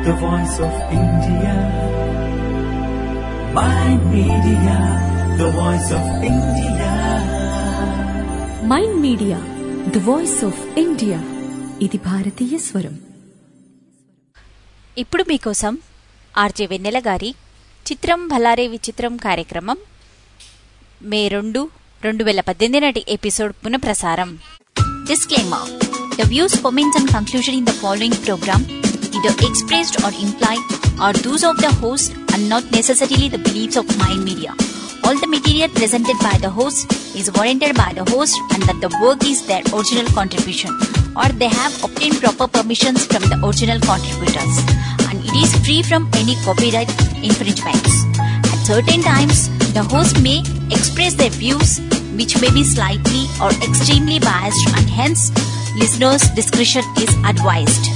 the voice of India. My media, the voice of India. Mind media the voice of India ఇది భారతీయ స్వరం ఇప్పుడు మీకోసం RJ వెన్నెల గారి చిత్రం భలారే విచిత్రం కార్యక్రమం మే రెండు రెండు వేల పద్దెనిమిది నాటి ఎపిసోడ్ పునఃప్రసారం disclaimer the views comments and conclusion in the following program either expressed or implied are those of the host and not necessarily the beliefs of Mind Media. All the material presented by the host is warranted by the host and that the work is their original contribution or they have obtained proper permissions from the original contributors and it is free from any copyright infringements. At certain times, the host may express their views which may be slightly or extremely biased and hence listeners' discretion is advised.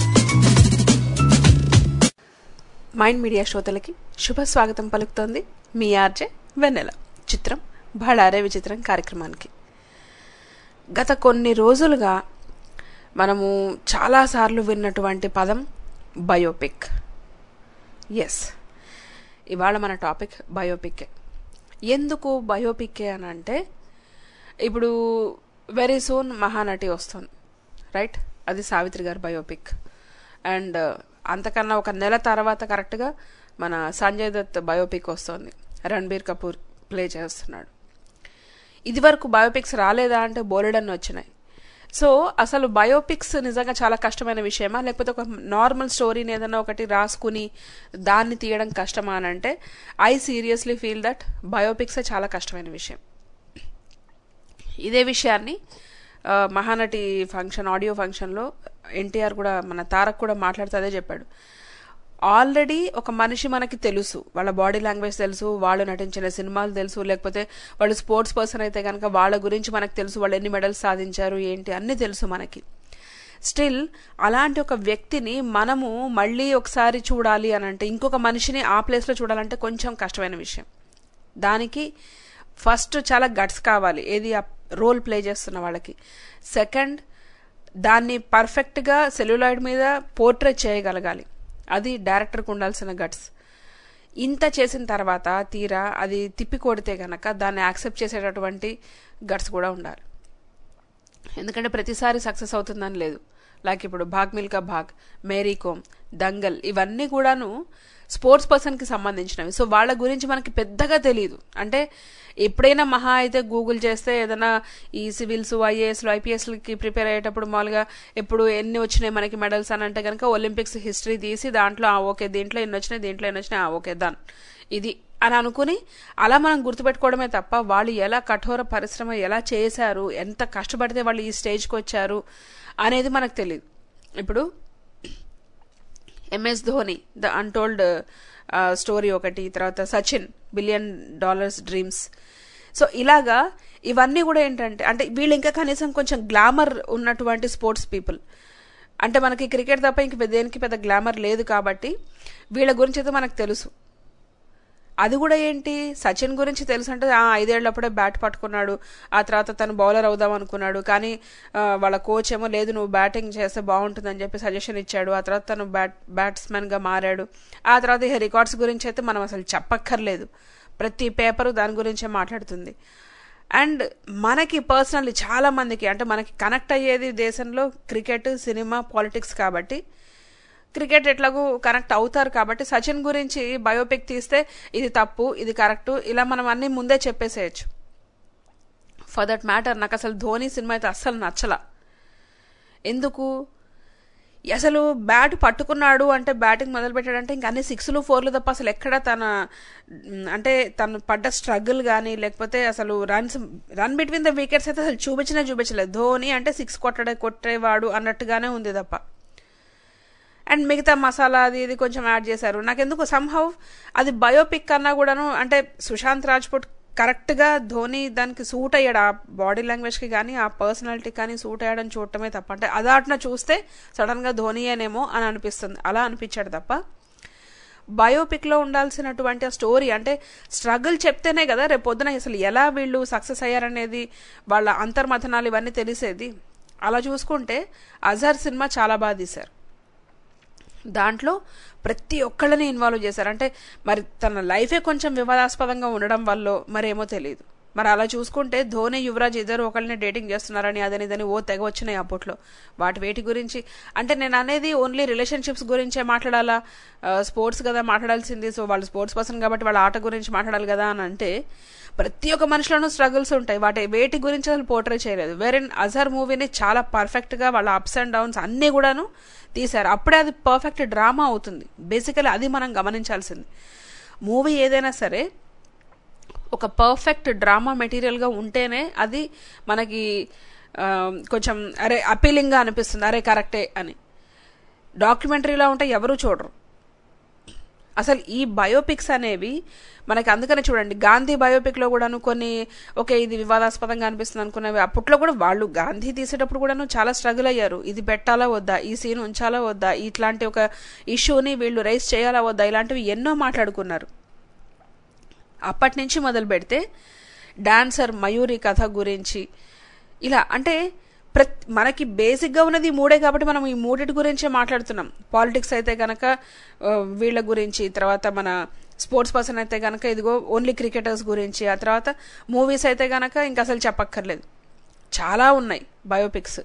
Mind Media శ్రోతలకి శుభ స్వాగతం పలుకుతోంది మీ RJ వెన్నెల చిత్రం బళారే విచిత్రం కార్యక్రమానికి గత కొన్ని రోజులుగా మనము చాలాసార్లు విన్నటువంటి పదం బయోపిక్ ఎస్ ఇవాళ మన టాపిక్ బయోపిక్ ఎందుకు బయోపిక్ అని అంటే ఇప్పుడు వెరీ సూన్ మహానటి వస్తుంది రైట్ అది సావిత్రి గారి బయోపిక్ అండ్ అంతకన్నా ఒక నెల తర్వాత కరెక్ట్గా మన సంజయ్ దత్ బయోపిక్ వస్తుంది రణబీర్ కపూర్ ప్లే చేస్తున్నాడు ఇది వరకు బయోపిక్స్ రాలేదా అంటే బోలెడన్ని వచ్చినాయి సో అసలు బయోపిక్స్ నిజంగా చాలా కష్టమైన విషయమా లేకపోతే ఒక నార్మల్ స్టోరీని ఏదైనా ఒకటి రాసుకుని దాన్ని తీయడం కష్టమా అని అంటే ఐ సీరియస్లీ ఫీల్ దట్ బయోపిక్సే చాలా కష్టమైన విషయం ఇదే విషయాన్ని ఆ, మహానటి ఫంక్షన్ ఆడియో ఫంక్షన్లో ఎన్టీఆర్ కూడా మన తారక్ కూడా మాట్లాడుతూ అదే చెప్పాడు ఆల్రెడీ ఒక మనిషి మనకి తెలుసు వాళ్ళ బాడీ లాంగ్వేజ్ తెలుసు వాళ్ళు నటించిన సినిమాలు తెలుసు లేకపోతే వాళ్ళు స్పోర్ట్స్ పర్సన్ అయితే కనుక వాళ్ళ గురించి మనకు తెలుసు వాళ్ళు ఎన్ని మెడల్స్ సాధించారు ఏంటి అన్నీ తెలుసు మనకి స్టిల్ అలాంటి ఒక వ్యక్తిని మనము మళ్ళీ ఒకసారి చూడాలి అని అంటే ఇంకొక మనిషిని ఆ ప్లేస్లో చూడాలంటే కొంచెం కష్టమైన విషయం దానికి ఫస్ట్ చాలా గట్స్ కావాలి ఏది ఆ రోల్ ప్లే చేస్తున్న వాళ్ళకి సెకండ్ దాన్ని పర్ఫెక్ట్గా సెల్యులాయిడ్ మీద పోర్ట్రేట్ చేయగలగాలి అది డైరెక్టర్కి ఉండాల్సిన గట్స్ ఇంత చేసిన తర్వాత తీరా అది తిప్పి కొడితే గనక దాన్ని యాక్సెప్ట్ చేసేటటువంటి గట్స్ కూడా ఉండాలి ఎందుకంటే ప్రతిసారి సక్సెస్ అవుతుందని లేదు లైక్ ఇప్పుడు భాగ్ మిల్కా భాగ్ మేరీ కోమ్ దంగల్ ఇవన్నీ కూడాను స్పోర్ట్స్ పర్సన్కి సంబంధించినవి సో వాళ్ళ గురించి మనకి పెద్దగా తెలియదు అంటే ఎప్పుడైనా మహా అయితే గూగుల్ చేస్తే ఏదైనా ఈ సివిల్స్ ఐఏఎస్లు ఐపీఎస్లకి ప్రిపేర్ అయ్యేటప్పుడు మామూలుగా ఎప్పుడు ఎన్ని వచ్చినాయి మనకి మెడల్స్ అని అంటే కనుక ఒలింపిక్స్ హిస్టరీ తీసి దాంట్లో ఆ ఓకే దీంట్లో ఎన్ని వచ్చినాయి దీంట్లో ఎన్ని వచ్చినాయి ఆ ఓకే దాన్ ఇది అని అనుకుని అలా మనం గుర్తుపెట్టుకోవడమే తప్ప వాళ్ళు ఎలా కఠోర పరిశ్రమ ఎలా చేశారు ఎంత కష్టపడితే వాళ్ళు ఈ స్టేజ్కి వచ్చారు అనేది మనకు తెలియదు ఇప్పుడు MS Dhoni the untold story ఒకటి తర్వాత Sachin billion dollars dreams so ఇలాగా ఇవన్నీ కూడా ఏంటంటే అంటే వీళ్ళు ఇంకా కనీసం కొంచెం గ్లామర్ ఉన్నటువంటి స్పోర్ట్స్ పీపుల్ అంటే మనకి క్రికెట్ తప్ప ఇంక దేనికి పెద్ద గ్లామర్ లేదు కాబట్టి వీళ్ళ గురించి అయితే మనకు తెలుసు అది కూడా ఏంటి సచిన్ గురించి తెలుసు అంటే ఆ ఐదేళ్లప్పుడే బ్యాట్ పట్టుకున్నాడు ఆ తర్వాత తను బౌలర్ అవుదాం అనుకున్నాడు కానీ ఆ, వాళ్ళ కోచ్ ఏమో లేదు నువ్వు బ్యాటింగ్ చేస్తే బాగుంటుందని చెప్పి సజెషన్ ఇచ్చాడు ఆ తర్వాత తను బ్యాట్ బ్యాట్స్మెన్గా మారాడు ఆ తర్వాత ఈ రికార్డ్స్ గురించి అయితే మనం అసలు చెప్పక్కర్లేదు ప్రతి పేపరు దాని గురించే మాట్లాడుతుంది అండ్ మనకి పర్సనల్లీ చాలా మందికి అంటే మనకి కనెక్ట్ అయ్యేది దేశంలో క్రికెట్ సినిమా పాలిటిక్స్ కాబట్టి క్రికెట్ ఎట్లాగూ కనెక్ట్ అవుతారు కాబట్టి సచిన్ గురించి బయోపిక్ తీస్తే ఇది తప్పు ఇది కరెక్ట్ ఇలా మనం అన్ని ముందే చెప్పేసేయచ్చు ఫర్ దట్ మ్యాటర్ నాకు అసలు ధోని సినిమా అయితే అస్సలు నచ్చలా ఎందుకు అసలు బ్యాట్ పట్టుకున్నాడు అంటే బ్యాటింగ్ మొదలు పెట్టాడంటే ఇంకా అన్ని సిక్స్లు ఫోర్లు తప్ప అసలు ఎక్కడ తన మ్, అంటే తను పడ్డ స్ట్రగుల్ కానీ లేకపోతే అసలు runs run between the wickets అయితే అసలు చూపించినా చూపించలేదు ధోని అంటే సిక్స్ కొట్టడే కొట్టేవాడు అన్నట్టుగానే ఉంది తప్ప అండ్ మిగతా మసాలా అది ఇది కొంచెం యాడ్ చేశారు నాకెందుకు సంహౌ అది బయోపిక్ కన్నా కూడాను అంటే సుశాంత్ రాజ్పుట్ కరెక్ట్గా ధోని దానికి సూట్ అయ్యాడు ఆ బాడీ లాంగ్వేజ్కి కానీ ఆ పర్సనాలిటీ కానీ సూట్ అయ్యాడని చూడటమే తప్ప అంటే అదాటున చూస్తే సడన్గా ధోనియేనేమో అని అనిపిస్తుంది అలా అనిపించాడు తప్ప బయోపిక్లో ఉండాల్సినటువంటి ఆ స్టోరీ అంటే స్ట్రగుల్ చెప్తేనే కదా రేపు పొద్దున అసలు ఎలా వీళ్ళు సక్సెస్ అయ్యారనేది వాళ్ళ అంతర్మథనాలు ఇవన్నీ తెలిసేది అలా చూసుకుంటే అజర్ సినిమా చాలా బాగా తీశారు దాంట్లో ప్రతి ఒక్కళ్ళని ఇన్వాల్వ్ చేశారు అంటే మరి తన లైఫే కొంచెం వివాదాస్పదంగా ఉండడం వల్ల మరేమో తెలియదు మరి అలా చూసుకుంటే ధోని యువరాజ్ ఇద్దరు ఒకళ్ళని డేటింగ్ చేస్తున్నారని అదని ఇదని ఓ తెగ వచ్చినాయి అప్పట్లో వాటి వేటి గురించి అంటే నేను అనేది ఓన్లీ రిలేషన్షిప్స్ గురించే మాట్లాడాలా స్పోర్ట్స్ కదా మాట్లాడాల్సింది సో వాళ్ళు స్పోర్ట్స్ పర్సన్ కాబట్టి వాళ్ళ ఆట గురించి మాట్లాడాలి కదా అని అంటే ప్రతి ఒక్క మనిషిలోనూ స్ట్రగుల్స్ ఉంటాయి వాటి వేటి గురించి అసలు పోర్ట్రే చేయలేదు వేరే అజర్ మూవీని చాలా పర్ఫెక్ట్గా వాళ్ళ అప్స్ అండ్ డౌన్స్ అన్నీ కూడాను తీశారు అప్పుడే అది పర్ఫెక్ట్ డ్రామా అవుతుంది బేసికలీ అది మనం గమనించాల్సింది మూవీ ఏదైనా సరే ఒక పర్ఫెక్ట్ డ్రామా మెటీరియల్గా ఉంటేనే అది మనకి ఆ, కొంచెం అరే అపీలింగ్గా అనిపిస్తుంది అరే కరెక్టే అని డాక్యుమెంటరీలా ఉంటే ఎవరూ చూడరు అసలు ఈ బయోపిక్స్ అనేవి మనకి అందుకనే చూడండి గాంధీ బయోపిక్లో కూడాను కొన్ని ఓకే ఇది వివాదాస్పదంగా అనిపిస్తుంది అనుకున్నవి అప్పట్లో కూడా వాళ్ళు గాంధీ తీసేటప్పుడు కూడాను చాలా స్ట్రగుల్ అయ్యారు ఇది పెట్టాలా వద్దా ఈ సీన్ ఉంచాలా వద్దా ఇట్లాంటి ఒక ఇష్యూని వీళ్ళు రైస్ చేయాలా వద్దా ఇలాంటివి ఎన్నో మాట్లాడుకున్నారు అప్పటి నుంచి మొదలు పెడితే డాన్సర్ మయూరి కథ గురించి ఇలా అంటే ప్రతి మనకి బేసిక్గా ఉన్నది ఈ మూడే కాబట్టి మనం ఈ మూడిటి గురించే మాట్లాడుతున్నాం పాలిటిక్స్ అయితే కనుక ఆ, వీళ్ళ గురించి తర్వాత మన స్పోర్ట్స్ పర్సన్ అయితే కనుక ఇదిగో ఓన్లీ క్రికెటర్స్ గురించి ఆ తర్వాత మూవీస్ అయితే కనుక ఇంకా అసలు చెప్పక్కర్లేదు చాలా ఉన్నాయి బయోపిక్స్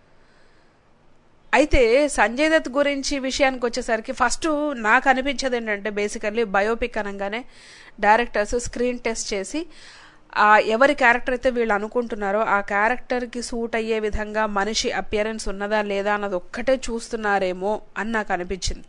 అయితే సంజయ్ దత్ గురించి విషయానికి వచ్చేసరికి ఫస్ట్ నాకు అనిపించేది ఏంటంటే బేసికల్లీ బయోపిక్ అనగానే డైరెక్టర్స్ స్క్రీన్ టెస్ట్ చేసి ఆ ఎవరి క్యారెక్టర్ అయితే వీళ్ళు అనుకుంటున్నారో ఆ క్యారెక్టర్కి సూట్ అయ్యే విధంగా మనిషి అపియరెన్స్ ఉన్నదా లేదా అన్నది ఒక్కటే చూస్తున్నారేమో అని నాకు అనిపించింది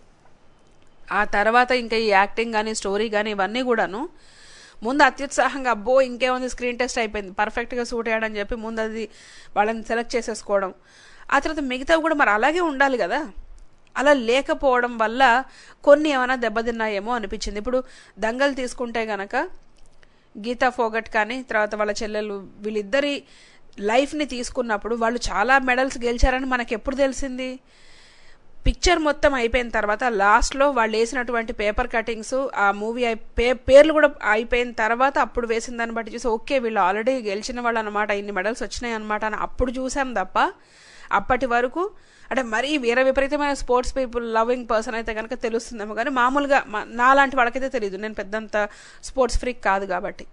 ఆ తర్వాత ఇంకా ఈ యాక్టింగ్ కానీ స్టోరీ కానీ ఇవన్నీ కూడాను ముందు అత్యుత్సాహంగా అబ్బో ఇంకేముంది స్క్రీన్ టెస్ట్ అయిపోయింది పర్ఫెక్ట్గా సూట్ అయ్యాడని చెప్పి ముందు అది వాళ్ళని సెలెక్ట్ చేసేసుకోవడం ఆ తర్వాత మిగతావి కూడా మరి అలాగే ఉండాలి కదా అలా లేకపోవడం వల్ల కొన్ని ఏమైనా దెబ్బతిన్నాయేమో అనిపించింది ఇప్పుడు దంగల్ తీసుకుంటే గనక గీతా ఫోగట్ కానీ తర్వాత వాళ్ళ చెల్లెలు వీళ్ళిద్దరి లైఫ్ని తీసుకున్నప్పుడు వాళ్ళు చాలా మెడల్స్ గెలిచారని మనకు ఎప్పుడు తెలిసింది పిక్చర్ మొత్తం అయిపోయిన తర్వాత లాస్ట్లో వాళ్ళు వేసినటువంటి పేపర్ కటింగ్స్ ఆ మూవీ పే పేర్లు కూడా అయిపోయిన తర్వాత అప్పుడు వేసిన దాన్ని బట్టి చూసి ఓకే వీళ్ళు ఆల్రెడీ గెలిచిన వాళ్ళు అనమాట ఇన్ని మెడల్స్ వచ్చినాయి అనమాట అని అప్పుడు చూసాం తప్ప అప్పటి వరకు అంటే మరీ వీర విపరీతమైన స్పోర్ట్స్ పీపుల్ లవింగ్ పర్సన్ అయితే కనుక తెలుస్తుందేమో కానీ మామూలుగా మా- నాలాంటి వాళ్ళకైతే తెలియదు నేను పెద్దంత స్పోర్ట్స్ ఫ్రీక్ కాదు కాబట్టి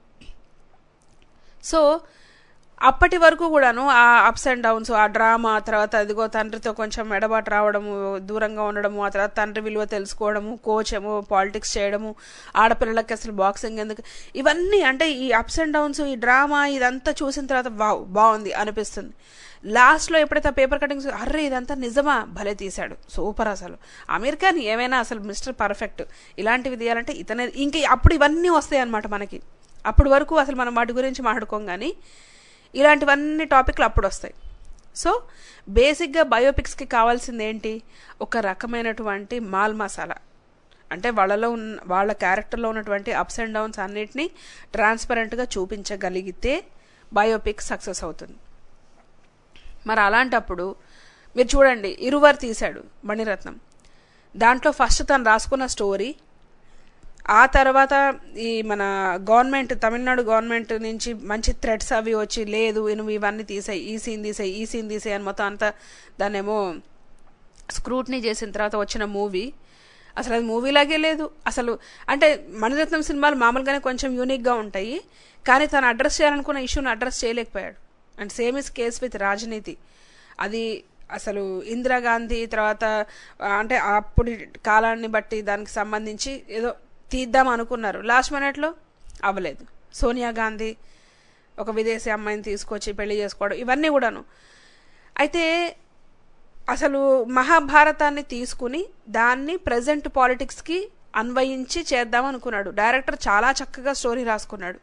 సో అప్పటి వరకు కూడాను ఆ అప్స్ అండ్ డౌన్స్ ఆ డ్రామా తర్వాత అదిగో తండ్రితో కొంచెం ఎడబాటు రావడము దూరంగా ఉండడము ఆ తర్వాత తండ్రి విలువ తెలుసుకోవడము కోచ్ ఏమో పాలిటిక్స్ చేయడము ఆడపిల్లలకి అసలు బాక్సింగ్ ఎందుకు ఇవన్నీ అంటే ఈ అప్స్ అండ్ డౌన్స్ ఈ డ్రామా ఇదంతా చూసిన తర్వాత వావ్ బాగుంది అనిపిస్తుంది లాస్ట్లో ఎప్పుడైతే ఆ పేపర్ కటింగ్స్ అర్రే ఇదంతా నిజమా భలే తీశాడు సూపర్ అసలు అమీర్ ఖాన్ ఏమైనా అసలు మిస్టర్ పర్ఫెక్ట్ ఇలాంటివి తీయాలంటే ఇతనే ఇంక అప్పుడు ఇవన్నీ వస్తాయి అన్నమాట మనకి అప్పుడు వరకు అసలు మనం వాటి గురించి మాట్లాడుకోం కానీ ఇలాంటివన్నీ టాపిక్లు అప్పుడు వస్తాయి సో బేసిక్గా బయోపిక్స్కి కావాల్సింది ఏంటి ఒక రకమైనటువంటి మాల్ మసాలా అంటే వాళ్ళలో ఉన్న వాళ్ళ క్యారెక్టర్లో ఉన్నటువంటి అప్స్ అండ్ డౌన్స్ అన్నిటినీ ట్రాన్స్పరెంట్గా చూపించగలిగితే బయోపిక్ సక్సెస్ అవుతుంది మరి అలాంటప్పుడు మీరు చూడండి ఇరువర్ తీశాడు మణిరత్నం దాంట్లో ఫస్ట్ తను రాసుకున్న స్టోరీ ఆ తర్వాత ఈ మన గవర్నమెంట్ తమిళనాడు గవర్నమెంట్ నుంచి మంచి థ్రెడ్స్ అవి వచ్చి లేదు నువ్వు ఇవన్నీ తీసాయి ఈ సీన్ తీసాయి ఈ సీన్ తీసాయి అని మొత్తం అంతా దాన్నేమో స్క్రూట్నీ చేసిన తర్వాత వచ్చిన మూవీ అసలు అది మూవీలాగే లేదు అసలు అంటే మణిరత్నం సినిమాలు మామూలుగానే కొంచెం యూనిక్గా ఉంటాయి కానీ తను అడ్రస్ చేయాలనుకున్న ఇష్యూని అడ్రస్ చేయలేకపోయాడు and same is case with Rajneeti అది అసలు ఇందిరాగాంధీ తర్వాత ఆ, అంటే అప్పుడు కాలాన్ని బట్టి దానికి సంబంధించి ఏదో తీద్దాం అనుకున్నారు లాస్ట్ మినిట్లో అవ్వలేదు సోనియా గాంధీ ఒక విదేశీ అమ్మాయిని తీసుకొచ్చి పెళ్లి చేసుకోవడం ఇవన్నీ కూడాను అయితే అసలు మహాభారతాన్ని తీసుకుని దాన్ని ప్రజెంట్ పాలిటిక్స్కి అన్వయించి చేద్దాం అనుకున్నాడు డైరెక్టర్ చాలా చక్కగా స్టోరీ రాసుకున్నాడు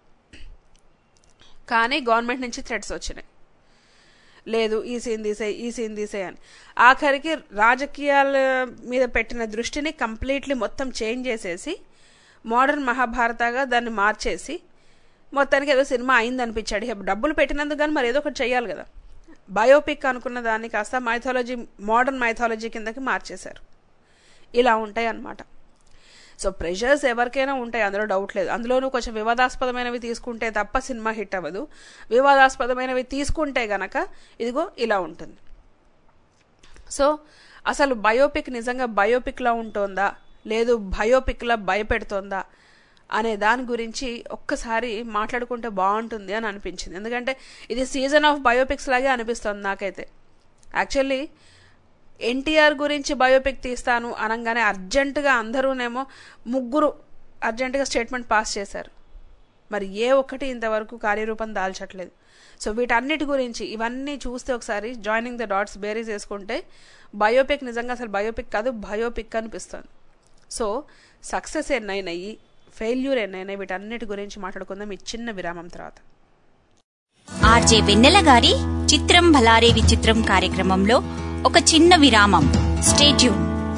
కానీ గవర్నమెంట్ నుంచి థ్రెడ్స్ వచ్చినాయి లేదు ఈ సీన్ తీసేయి ఈ సీన్ తీసేయి అని ఆఖరికి రాజకీయాల మీద పెట్టిన దృష్టిని కంప్లీట్లీ మొత్తం చేంజ్ చేసేసి మోడర్న్ మహాభారతగా దాన్ని మార్చేసి మొత్తానికి ఏదో సినిమా అయింది అనిపించాడు ఇక డబ్బులు పెట్టినందుకు కానీ మరి ఏదో ఒకటి చేయాలి కదా బయోపిక్ అనుకున్న దాన్ని కాస్త మైథాలజీ మోడర్న్ మైథాలజీ కిందకి మార్చేశారు ఇలా ఉంటాయి అన్నమాట సో ప్రెషర్స్ ఎవరికైనా ఉంటాయి అందులో డౌట్ లేదు అందులోనూ కొంచెం వివాదాస్పదమైనవి తీసుకుంటే తప్ప సినిమా హిట్ అవ్వదు వివాదాస్పదమైనవి తీసుకుంటే గనక ఇదిగో ఇలా ఉంటుంది సో అసలు బయోపిక్ నిజంగా బయోపిక్లా ఉంటుందా లేదు బయోపిక్లా భయపెడుతోందా అనే దాని గురించి ఒక్కసారి మాట్లాడుకుంటే బాగుంటుంది అని అనిపించింది ఎందుకంటే ఇది సీజన్ ఆఫ్ బయోపిక్స్ లాగే అనిపిస్తుంది నాకైతే యాక్చువల్లీ ఎన్టీఆర్ గురించి బయోపిక్ తీస్తాను అనగానే అర్జెంటుగా అందరూనేమో ముగ్గురు అర్జెంటుగా స్టేట్మెంట్ పాస్ చేశారు మరి ఏ ఒక్కటి ఇంతవరకు కార్యరూపం దాల్చట్లేదు సో వీటన్నిటి గురించి ఇవన్నీ చూస్తే ఒకసారి జాయినింగ్ ద డాట్స్ బేరీస్ వేసుకుంటే బయోపిక్ నిజంగా అసలు బయోపిక్ కాదు బయోపిక్ అనిపిస్తుంది సో సక్సెస్ ఎన్నైనాయి ఫెయిల్యూర్ ఎన్నైనాయి వీటన్నిటి గురించి మాట్లాడుకుందాం ఈ చిన్న విరామం తర్వాత ఆర్జే వెన్నెల గారి చిత్రం భలారే విచిత్రం కార్యక్రమంలో ఒక చిన్న విరామం స్టేట్యూన్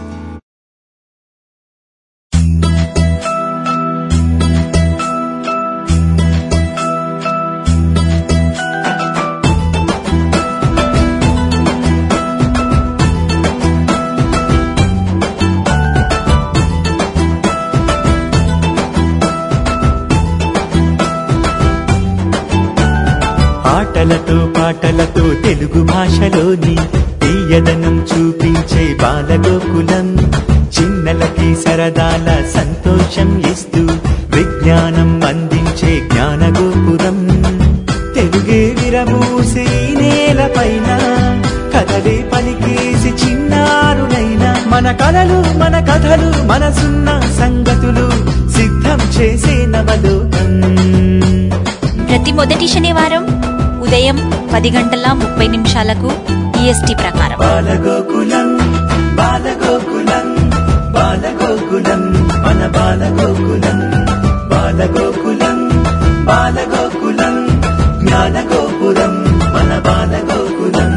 ఆటలతో పాటలతో తెలుగు భాషలోని తీయదనం చూపించే బాలగోకులం చిన్నలకి సరదాల సంతోషం ఇస్తూ విజ్ఞానం అందించే జ్ఞానగోపురం తెలుగే విరబూసే ఈ నేలపైన కథలే పలికేసి చిన్నారులైన మన కలలు మన కథలు మనసున్న సంగతులు సిద్ధం చేసే నవలోకం ప్రతి మొదటి శనివారం ఉదయం పది గంటల ముప్పై నిమిషాలకు ఈఎస్టీ ప్రకారం బాలగోకులం బాలగోకులం బాలగోకులం మన బాలగోకులం బాలగోకులం బాలగోకులం జ్ఞానగోపురం మన Balagokulam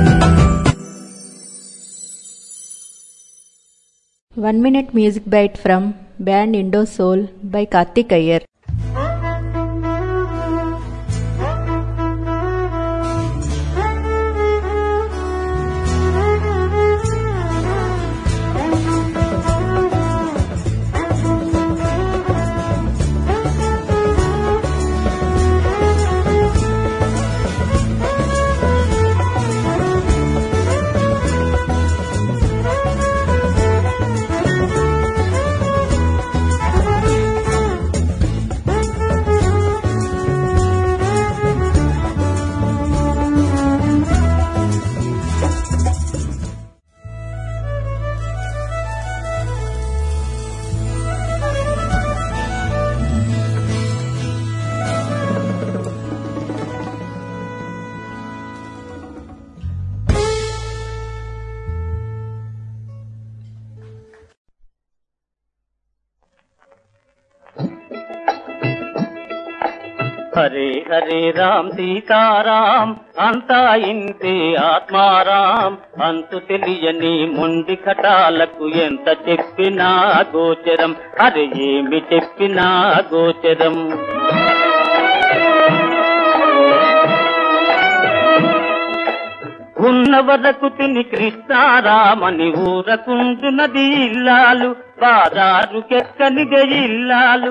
One minute music bite from band Indo Soul by Karthik Iyer. Hare Hare Ram Sitaram అంతా ఇంతే ఆత్మారాం అంతు తెలియని మొండి కటాలకు ఎంత చెప్పినా గోచరం అరే ఏమి చెప్పినా గోచరం ఉన్న వరకు తిని కృష్ణారామని ఊరకుంటున్నది ఇల్లాలు బాదారుకెక్కనిదే ఇల్లాలు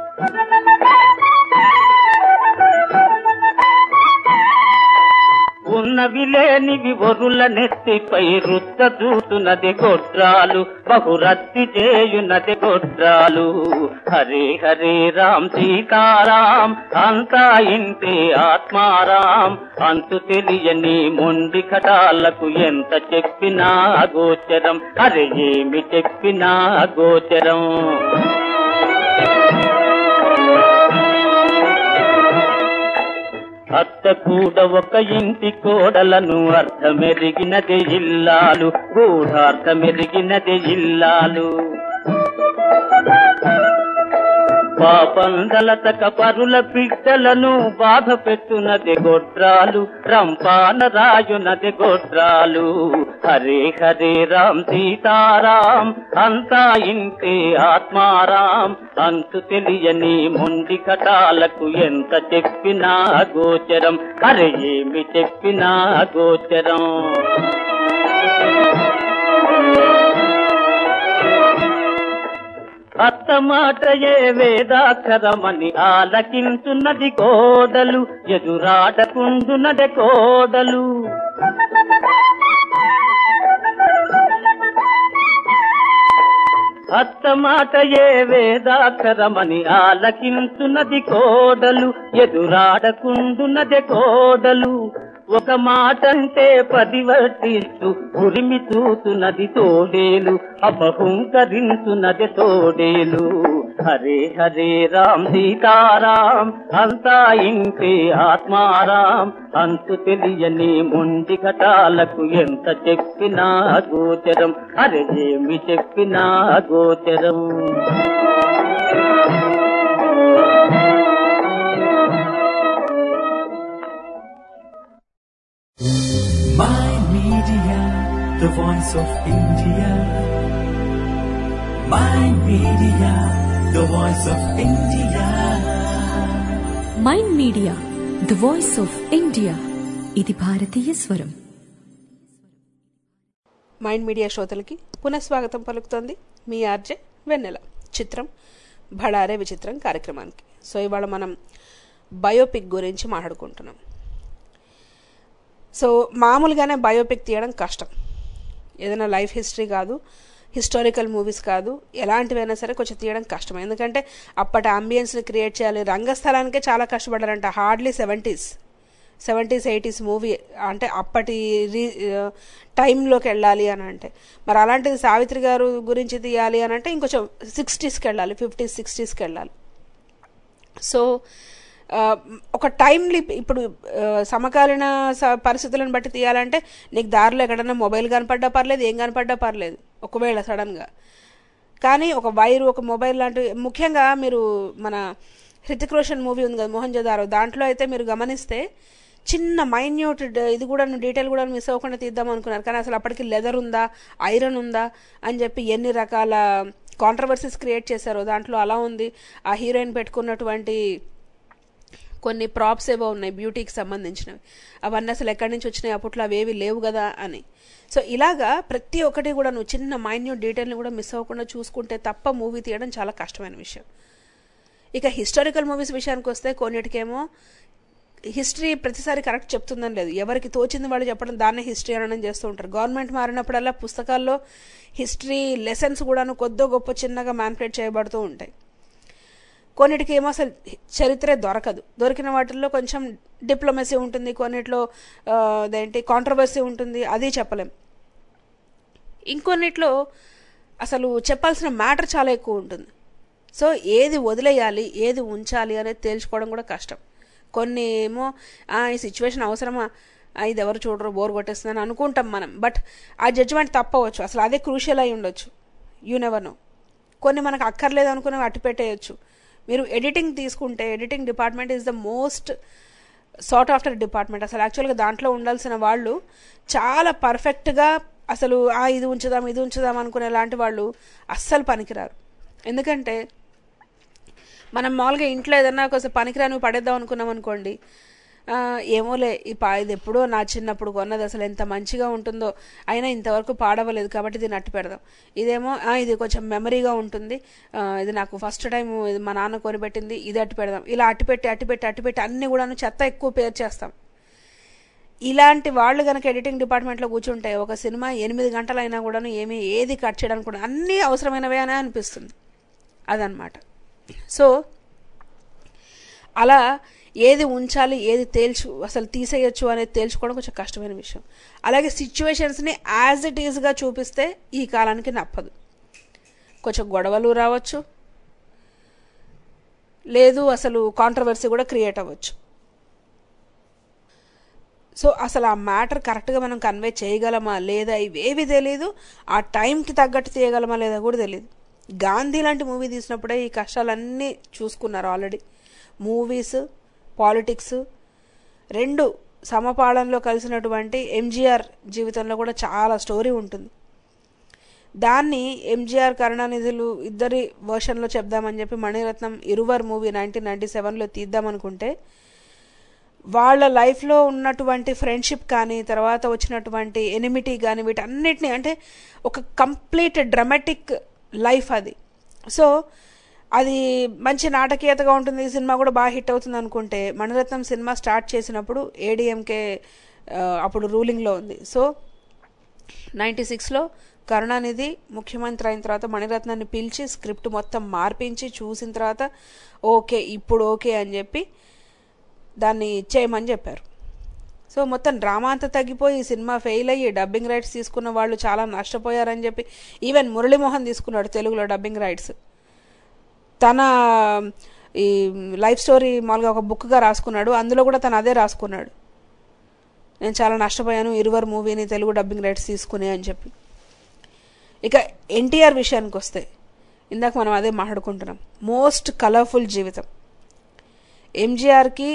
ఉన్నవి లేనివి ఒరుల నెత్తిపై రుద్ద దూతున్నది గొడ్రాలు బహురత్తి చేయున్నది గొడ్రాలు హరే హరే రామ్ సీతారాం అంతా ఇంటి ఆత్మారాం అంతు తెలియని మొండి కటాలకు ఎంత చెప్పినా గోచరం అరే ఏమి చెప్పినా గోచరం అత్త కూడా ఒక ఇంటి కోడలను అర్థమెరిగినది ఇల్లాలు గూఢార్థమెరిగినది ఇల్లాలు పాపందలతక పరుల బిడ్డలను బాధ పెట్టునది గొడ్రాలు రంపాన రాయునది గొడ్రాలు హరే హరే రామ్ సీతారాం అంతా ఇంటే ఆత్మారాం అంతు తెలియని మొండి కటాలకు ఎంత చెప్పినా గోచరం అరే ఏమి చెప్పినా గోచరం అత్త మాటయే వేదాక్షరమని ఆలకించున్నది కోడలు ఎదురాడకుండున్నది కోడలు అత్తమాటయే వేదాక్షరమని ఆలకించున్నది కోడలు ఎదురాడకుండున్నది కోడలు ఒక మాటంటే పది వర్తిస్తూ ఉరిమి చూతున్నది తోడేలు అపహుంకరించున్నది తోడేలు హరే హరే రామ్ సీతారాం అంతా ఇంటే ఆత్మారాం అంతు తెలియని మొండి ఘటాలకు ఎంత చెప్పినా గోచరం అరే ఏమి చెప్పినా గోచరం My Media, the voice of India. My Media, the voice of India. Mind media the voice of India ఇది భారతీయ స్వరం మైండ్ మీడియా శ్రోతలకి పునఃస్వాగతం పలుకుతోంది మీ ఆర్జే వెన్నెల చిత్రం భడారే విచిత్రం కార్యక్రమానికి సో ఇవాళ మనం బయోపిక్ గురించి మాట్లాడుకుంటున్నాం సో మామూలుగానే బయోపిక్ తీయడం కష్టం ఏదైనా లైఫ్ హిస్టరీ కాదు హిస్టారికల్ మూవీస్ కాదు ఎలాంటివైనా సరే కొంచెం తీయడం కష్టం ఎందుకంటే అప్పటి అంబియన్స్ని క్రియేట్ చేయాలి రంగస్థలానికే చాలా కష్టపడ్డారంట hardly seventies seventies eighties movie అంటే అప్పటి రీ టైంలోకి వెళ్ళాలి అని అంటే మరి అలాంటిది సావిత్రి గారు గురించి తీయాలి అని అంటే ఇంకొంచెం సిక్స్టీస్కి వెళ్ళాలి ఫిఫ్టీస్ సిక్స్టీస్కి వెళ్ళాలి సో ఆ, ఒక టైంలీ ఇప్పుడు ఆ, సమకాలీన స- పరిస్థితులను బట్టి తీయాలంటే నీకు దారిలో ఎక్కడన్నా మొబైల్ కనపడ్డా పర్లేదు ఏం కనపడ్డా పర్లేదు ఒకవేళ సడన్గా కానీ ఒక వైరు ఒక మొబైల్ లాంటివి ముఖ్యంగా మీరు మన హృతిక్ రోషన్ మూవీ ఉంది కదా మోహన్ జదారో దాంట్లో అయితే మీరు గమనిస్తే చిన్న మైన్యూట్ ఇది కూడా డీటెయిల్ కూడా మిస్ అవ్వకుండా తీద్దాం అనుకున్నారు కానీ అసలు అప్పటికి లెదర్ ఉందా ఐరన్ ఉందా అని చెప్పి ఎన్ని రకాల కాంట్రవర్సీస్ క్రియేట్ చేశారో దాంట్లో అలా ఉంది ఆ హీరోయిన్ పెట్టుకున్నటువంటి కొన్ని ప్రాప్స్ ఏవో ఉన్నాయి బ్యూటీకి సంబంధించినవి అవన్నీ అసలు ఎక్కడి నుంచి వచ్చినాయి అప్పట్లో అవేవి లేవు కదా అని సో ఇలాగా ప్రతి ఒక్కటి కూడా నువ్వు చిన్న మైన్యూట్ డీటెయిల్ని కూడా మిస్ అవ్వకుండా చూసుకుంటే తప్ప మూవీ తీయడం చాలా కష్టమైన విషయం ఇక హిస్టారికల్ మూవీస్ విషయానికి వస్తే కొన్నిటికేమో హిస్టరీ ప్రతిసారి కరెక్ట్ చెప్తుందని లేదు ఎవరికి తోచింది వాళ్ళు చెప్పడం దాన్నే హిస్టరీ అనడం చేస్తూ ఉంటారు గవర్నమెంట్ మారినప్పుడల్లా పుస్తకాల్లో హిస్టరీ లెసన్స్ కూడాను కొద్దో గొప్ప చిన్నగా మ్యాన్పులేట్ చేయబడుతూ ఉంటాయి కొన్నిటికి ఏమో అసలు చరిత్రే దొరకదు దొరికిన వాటిల్లో కొంచెం డిప్లొమసీ ఉంటుంది కొన్నిట్లో ఆ, అదేంటి కాంట్రవర్సీ ఉంటుంది అది చెప్పలేం ఇంకొన్నిట్లో అసలు చెప్పాల్సిన మ్యాటర్ చాలా ఎక్కువ ఉంటుంది సో ఏది వదిలేయాలి ఏది ఉంచాలి అనేది తేల్చుకోవడం కూడా కష్టం కొన్ని ఏమో "ఆ, ఈ సిచ్యువేషన్ అవసరమా ఆ, ఇది ఎవరు చూడరు బోర్ కొట్టేస్తుందని అనుకుంటాం మనం బట్ ఆ జడ్జిమెంట్ తప్పవచ్చు అసలు అదే క్రూషియల్ అయి ఉండొచ్చు యూ నెవర్ నో కొన్ని మనకు అక్కర్లేదు అనుకున్నవి అట్టు పెట్టేయచ్చు మీరు ఎడిటింగ్ తీసుకుంటే editing department is the most sought after department అసలు యాక్చువల్గా దాంట్లో ఉండాల్సిన వాళ్ళు చాలా పర్ఫెక్ట్గా అసలు "ఆ, ఇది ఉంచుదాం ఇది ఉంచుదాం అనుకునే లాంటి వాళ్ళు అస్సలు పనికిరారు ఎందుకంటే మనం మామూలుగా ఇంట్లో ఏదన్నా కొంచెం పనికిరాని పడేద్దాం అనుకున్నాం అనుకోండి ఆ, ఏమోలే ఈ పా ఇది ఎప్పుడో నా చిన్నప్పుడు కొన్నది అసలు ఎంత మంచిగా ఉంటుందో అయినా ఇంతవరకు పాడవలేదు కాబట్టి దీన్ని అట్టు పెడదాం ఇదేమో "ఆ, ఇది కొంచెం మెమరీగా ఉంటుంది ఆ, ఇది నాకు ఫస్ట్ టైం ఇది మా నాన్న కొనిపెట్టింది ఇది అట్టు పెడదాం ఇలా అట్టు పెట్టి అట్టు పెట్టి అట్టు పెట్టి అన్ని కూడాను చెత్త ఎక్కువ పేరు చేస్తాం ఇలాంటి వాళ్ళు కనుక ఎడిటింగ్ డిపార్ట్మెంట్లో కూర్చుంటే ఒక సినిమా ఎనిమిది గంటలైనా కూడాను ఏమీ ఏది కట్ చేయడానికి కూడా అన్నీ అవసరమైనవే అని అనిపిస్తుంది అదనమాట సో అలా ఏది ఉంచాలి ఏది తేల్చు అసలు తీసేయచ్చు అనేది తేల్చుకోవడం కొంచెం కష్టమైన విషయం అలాగే సిచ్యువేషన్స్ని యాజ్ ఇట్ ఈజ్గా చూపిస్తే ఈ కాలానికి నప్పదు కొంచెం గొడవలు రావచ్చు లేదు అసలు కాంట్రవర్సీ కూడా క్రియేట్ అవ్వచ్చు సో అసలు ఆ మ్యాటర్ కరెక్ట్గా మనం కన్వే చేయగలమా లేదా ఇవేవి తెలియదు ఆ టైంకి తగ్గట్టు తీయగలమా లేదా కూడా తెలియదు గాంధీ లాంటి మూవీ తీసినప్పుడే ఈ కష్టాలన్నీ చూసుకున్నారు ఆల్రెడీ మూవీస్ పాలిటిక్స్ రెండు సమపాళనలో కలిసినటువంటి ఎంజీఆర్ జీవితంలో కూడా చాలా స్టోరీ ఉంటుంది దాన్ని ఎంజీఆర్ కరుణానిధులు ఇద్దరి వర్షన్లో చెప్దామని చెప్పి Maniratnam Iruvar movie nineteen ninety సెవెన్లో తీద్దామనుకుంటే వాళ్ళ లైఫ్లో ఉన్నటువంటి ఫ్రెండ్షిప్ కానీ తర్వాత వచ్చినటువంటి ఎనిమిటీ కానీ వీటన్నిటిని అంటే ఒక కంప్లీట్ డ్రమాటిక్ లైఫ్ అది సో అది మంచి నాటకీయతగా ఉంటుంది ఈ సినిమా కూడా బాగా హిట్ అవుతుంది అనుకుంటే మణిరత్నం సినిమా స్టార్ట్ చేసినప్పుడు ఏడిఎంకే అప్పుడు రూలింగ్లో ఉంది సో నైంటీ సిక్స్లో కరుణానిధి ముఖ్యమంత్రి అయిన తర్వాత మణిరత్నాన్ని పిలిచి స్క్రిప్ట్ మొత్తం మార్పించి చూసిన తర్వాత ఓకే ఇప్పుడు ఓకే అని చెప్పి దాన్ని చేయమని చెప్పారు సో మొత్తం డ్రామా అంతా తగ్గిపోయి ఈ సినిమా ఫెయిల్ అయ్యి డబ్బింగ్ రైట్స్ తీసుకున్న వాళ్ళు చాలా నష్టపోయారని చెప్పి ఈవెన్ మురళీమోహన్ తీసుకున్నాడు తెలుగులో డబ్బింగ్ రైట్స్ తన ఈ లైఫ్ స్టోరీ మామూలుగా ఒక బుక్గా రాసుకున్నాడు అందులో కూడా తను అదే రాసుకున్నాడు నేను చాలా నష్టపోయాను ఇరువర్ మూవీని తెలుగు డబ్బింగ్ రైట్స్ తీసుకుని అని చెప్పి ఇక ఎన్టీఆర్ విషయానికి వస్తే ఇందాక మనం అదే మాట్లాడుకుంటున్నాం మోస్ట్ కలర్ఫుల్ జీవితం ఎంజీఆర్కి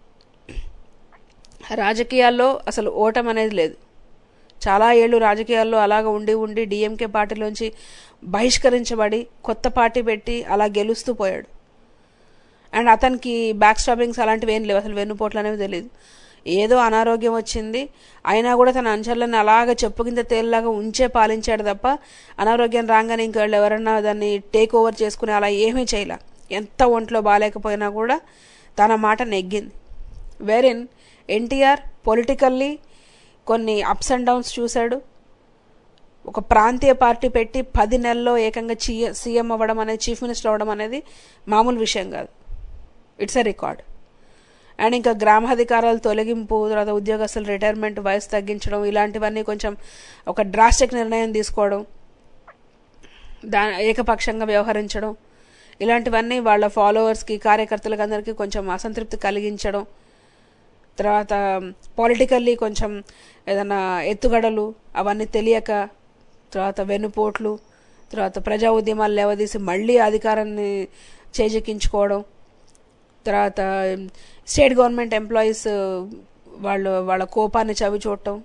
రాజకీయాల్లో అసలు ఓటం అనేది లేదు చాలా ఏళ్ళు రాజకీయాల్లో అలాగ ఉండి ఉండి డిఎంకే పార్టీలోంచి బహిష్కరించబడి కొత్త పార్టీ పెట్టి అలా గెలుస్తూ పోయాడు అండ్ అతనికి బ్యాక్ స్టాపింగ్స్ అలాంటివి ఏం లేవు అసలు వెన్నుపోట్లు అనేవి తెలియదు ఏదో అనారోగ్యం వచ్చింది అయినా కూడా తన అంచర్లను అలాగ చెప్పు కింద తేలిలాగా ఉంచే పాలించాడు తప్ప అనారోగ్యం రాగానే ఇంక వాళ్ళు ఎవరన్నా దాన్ని టేక్ ఓవర్ చేసుకుని అలా ఏమీ చేయలే ఎంత ఒంట్లో బాగాలేకపోయినా కూడా తన మాట నెగ్గింది వేరిన్ ఎన్టీఆర్ పొలిటికల్లీ కొన్ని అప్స్ అండ్ డౌన్స్ చూశాడు ఒక ప్రాంతీయ పార్టీ పెట్టి పది నెలల్లో ఏకంగా చీ సీఎం అవ్వడం అనేది చీఫ్ మినిస్టర్ అవ్వడం అనేది మామూలు విషయం కాదు ఇట్స్ ఎ రికార్డ్ అండ్ ఇంకా గ్రామాధికారాలు తొలగింపు తర్వాత ఉద్యోగస్తుల రిటైర్మెంట్ వయసు తగ్గించడం ఇలాంటివన్నీ కొంచెం ఒక డ్రాస్టిక్ నిర్ణయం తీసుకోవడం దా ఏకపక్షంగా వ్యవహరించడం ఇలాంటివన్నీ వాళ్ళ ఫాలోవర్స్కి కార్యకర్తలకు అందరికీ కొంచెం అసంతృప్తి కలిగించడం తర్వాత పొలిటికల్లీ కొంచెం ఏదైనా ఎత్తుగడలు అవన్నీ తెలియక తర్వాత వెన్నుపోట్లు తర్వాత ప్రజా ఉద్యమాలు లేవదీసి మళ్ళీ అధికారాన్ని చేజెక్కించుకోవడం తర్వాత స్టేట్ గవర్నమెంట్ ఎంప్లాయీస్ వాళ్ళు వాళ్ళ కోపాన్ని చవి చూడటం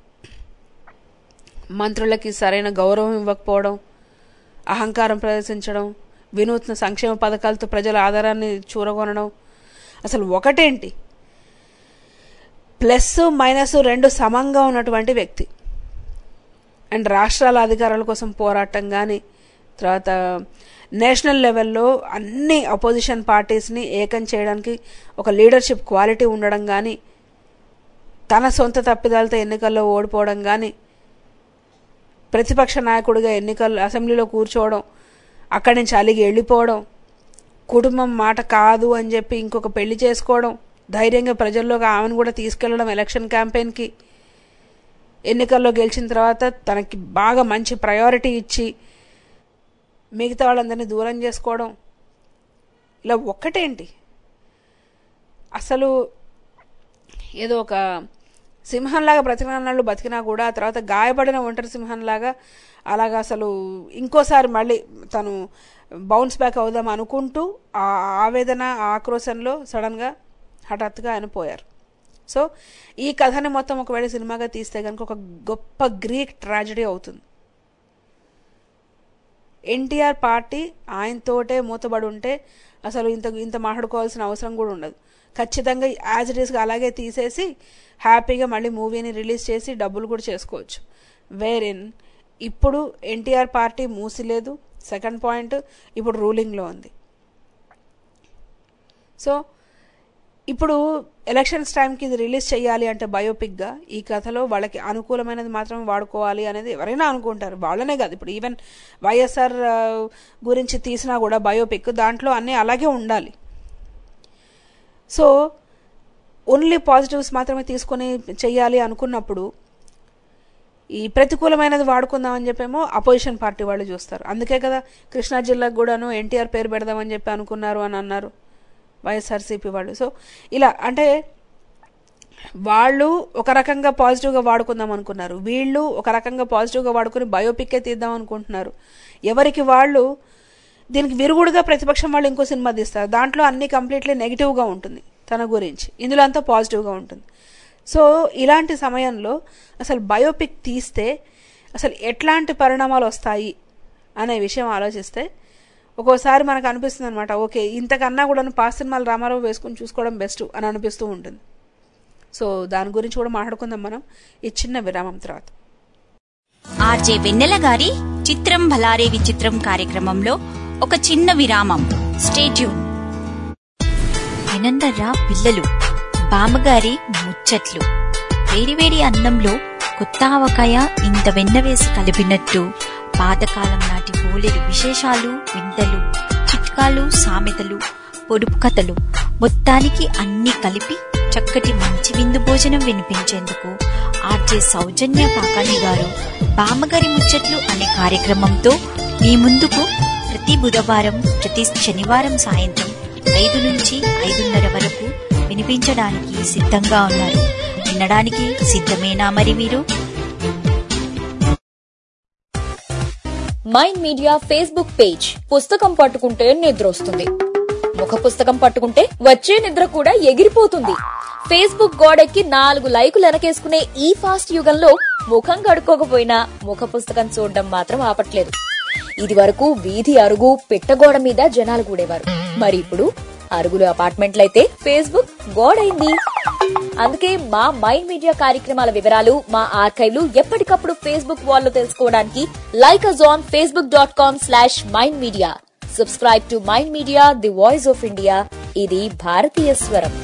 మంత్రులకి సరైన గౌరవం ఇవ్వకపోవడం అహంకారం ప్రదర్శించడం వినూత్న సంక్షేమ పథకాలతో ప్రజల ఆధారాన్ని చూరగొనడం అసలు ఒకటేంటి ప్లస్ మైనస్ రెండు సమంగా ఉన్నటువంటి వ్యక్తి అండ్ రాష్ట్రాల అధికారాల కోసం పోరాటం కానీ తర్వాత నేషనల్ లెవెల్లో అన్ని అపోజిషన్ పార్టీస్ని ఏకం చేయడానికి ఒక లీడర్షిప్ క్వాలిటీ ఉండడం కానీ తన సొంత తప్పిదాలతో ఎన్నికల్లో ఓడిపోవడం కానీ ప్రతిపక్ష నాయకుడిగా ఎన్నికల్లో అసెంబ్లీలో కూర్చోవడం అక్కడి నుంచి అలిగి వెళ్ళిపోవడం కుటుంబం మాట కాదు అని చెప్పి ఇంకొక పెళ్లి చేసుకోవడం ధైర్యంగా ప్రజల్లోకి ఆమెను కూడా తీసుకెళ్లడం ఎలక్షన్ క్యాంపెయిన్కి ఎన్నికల్లో గెలిచిన తర్వాత తనకి బాగా మంచి ప్రయారిటీ ఇచ్చి మిగతా వాళ్ళందరినీ దూరం చేసుకోవడం ఇలా ఒక్కటేంటి అసలు ఏదో ఒక సింహంలాగా బ్రతికినాళ్ళు బతికినా కూడా ఆ తర్వాత గాయపడిన ఒంటరి సింహంలాగా అలాగా అసలు ఇంకోసారి మళ్ళీ తను బౌన్స్ బ్యాక్ అవుదాం అనుకుంటూ ఆ ఆవేదన ఆ ఆక్రోశంలో సడన్గా హఠాత్తుగా ఆయన పోయారు సో ఈ కథని మొత్తం ఒకవేళ సినిమాగా తీస్తే కనుక ఒక గొప్ప గ్రీక్ ట్రాజడీ అవుతుంది ఎన్టీఆర్ పార్టీ ఆయనతోటే మూతబడి ఉంటే అసలు ఇంత ఇంత మాట్లాడుకోవాల్సిన అవసరం కూడా ఉండదు ఖచ్చితంగా యాజ్ ఇట్ ఈస్గా అలాగే తీసేసి హ్యాపీగా మళ్ళీ మూవీని రిలీజ్ చేసి డబ్బులు కూడా చేసుకోవచ్చు వేరిన్ ఇప్పుడు ఎన్టీఆర్ పార్టీ మూసిలేదు సెకండ్ పాయింట్ ఇప్పుడు రూలింగ్లో ఉంది సో ఇప్పుడు ఎలక్షన్స్ టైంకి ఇది రిలీజ్ చేయాలి అంటే బయోపిక్గా ఈ కథలో వాళ్ళకి అనుకూలమైనది మాత్రం వాడుకోవాలి అనేది ఎవరైనా అనుకుంటారు వాళ్ళనే కాదు ఇప్పుడు ఈవెన్ వైఎస్ఆర్ గురించి తీసినా కూడా బయోపిక్ దాంట్లో అన్నీ అలాగే ఉండాలి సో ఓన్లీ పాజిటివ్స్ మాత్రమే తీసుకొని చెయ్యాలి అనుకున్నప్పుడు ఈ ప్రతికూలమైనది వాడుకుందామని చెప్పేమో అపోజిషన్ పార్టీ వాళ్ళు చూస్తారు అందుకే కదా కృష్ణా జిల్లాకు కూడాను ఎన్టీఆర్ పేరు పెడదామని చెప్పి అనుకున్నారు అని అన్నారు వైఎస్ఆర్సీపీ వాళ్ళు సో ఇలా అంటే వాళ్ళు ఒక రకంగా పాజిటివ్గా వాడుకుందాం అనుకున్నారు వీళ్ళు ఒక రకంగా పాజిటివ్గా వాడుకుని బయోపిక్కే తీద్దాం అనుకుంటున్నారు ఎవరికి వాళ్ళు దీనికి విరుగుడుగా ప్రతిపక్షం వాళ్ళు ఇంకో సినిమా తీస్తారు దాంట్లో అన్ని కంప్లీట్లీ నెగిటివ్గా ఉంటుంది తన గురించి ఇందులో అంతా పాజిటివ్గా ఉంటుంది సో ఇలాంటి సమయంలో అసలు బయోపిక్ తీస్తే అసలు ఎట్లాంటి పరిణామాలు వస్తాయి అనే విషయం ఆలోచిస్తే ఒక్కోసారి మనకు అనిపిస్తుంది అనమాట ఓకే ఇంతకన్నా కూడా పాస్ సినిమాలు రామారావు వేసుకుని చూసుకోవడం బెస్ట్ అని అనిపిస్తూ ఉంటుంది సో దాని గురించి కూడా మాట్లాడుకుందాం మనం ఈ చిన్న విరామం తర్వాత ఆర్జే వెన్నెల గారి చిత్రం భలారే విచిత్రం కార్యక్రమంలో ఒక చిన్న విరామం స్టేట్యూన్ వినందర్రా పిల్లలు బామ్మగారి ముచ్చట్లు వేడివేడి అన్నంలో కొత్త ఆవకాయ ఇంత వెన్న వేసి కలిపినట్టు పాతకాలం నాటి బోలెడు విశేషాలు వింతలు చిట్కాలు సామెతలు పొడుపు కథలు మొత్తానికి అన్నీ కలిపి చక్కటి మంచి విందు భోజనం వినిపించేందుకు ఆర్జే సౌజన్య కాకాని గారు బామగారి ముచ్చట్లు అనే కార్యక్రమంతో మీ ముందుకు ప్రతి బుధవారం ప్రతి శనివారం సాయంత్రం ఐదు నుంచి ఐదున్నర వరకు వినిపించడానికి సిద్ధంగా ఉన్నారు వినడానికి సిద్ధమేనా మరి మీరు మైండ్ మీడియా ఫేస్బుక్ పేజ్ పుస్తకం పట్టుకుంటే నిద్ర వస్తుంది ముఖ పుస్తకం పట్టుకుంటే వచ్చే నిద్ర కూడా ఎగిరిపోతుంది ఫేస్బుక్ గోడెక్కి నాలుగు లైకులు వెనకేసుకునే ఈ ఫాస్ట్ యుగంలో ముఖం కడుక్కోకపోయినా ముఖ పుస్తకం చూడడం మాత్రం ఆపట్లేదు ఇది వరకు వీధి అరుగు పిట్టగోడ మీద జనాలు కూడేవారు మరి ఇప్పుడు అరుగులు అపార్ట్మెంట్లయితే ఫేస్బుక్ గోడైంది అందుకే మా మైండ్ మీడియా కార్యక్రమాల వివరాలు మా ఆర్కైవ్లు ఎప్పటికప్పుడు ఫేస్బుక్ వాల్లో తెలుసుకోవడానికి like us on Facebook dot com slash mind media subscribe to mind media the voice of India ఇది భారతీయ స్వరం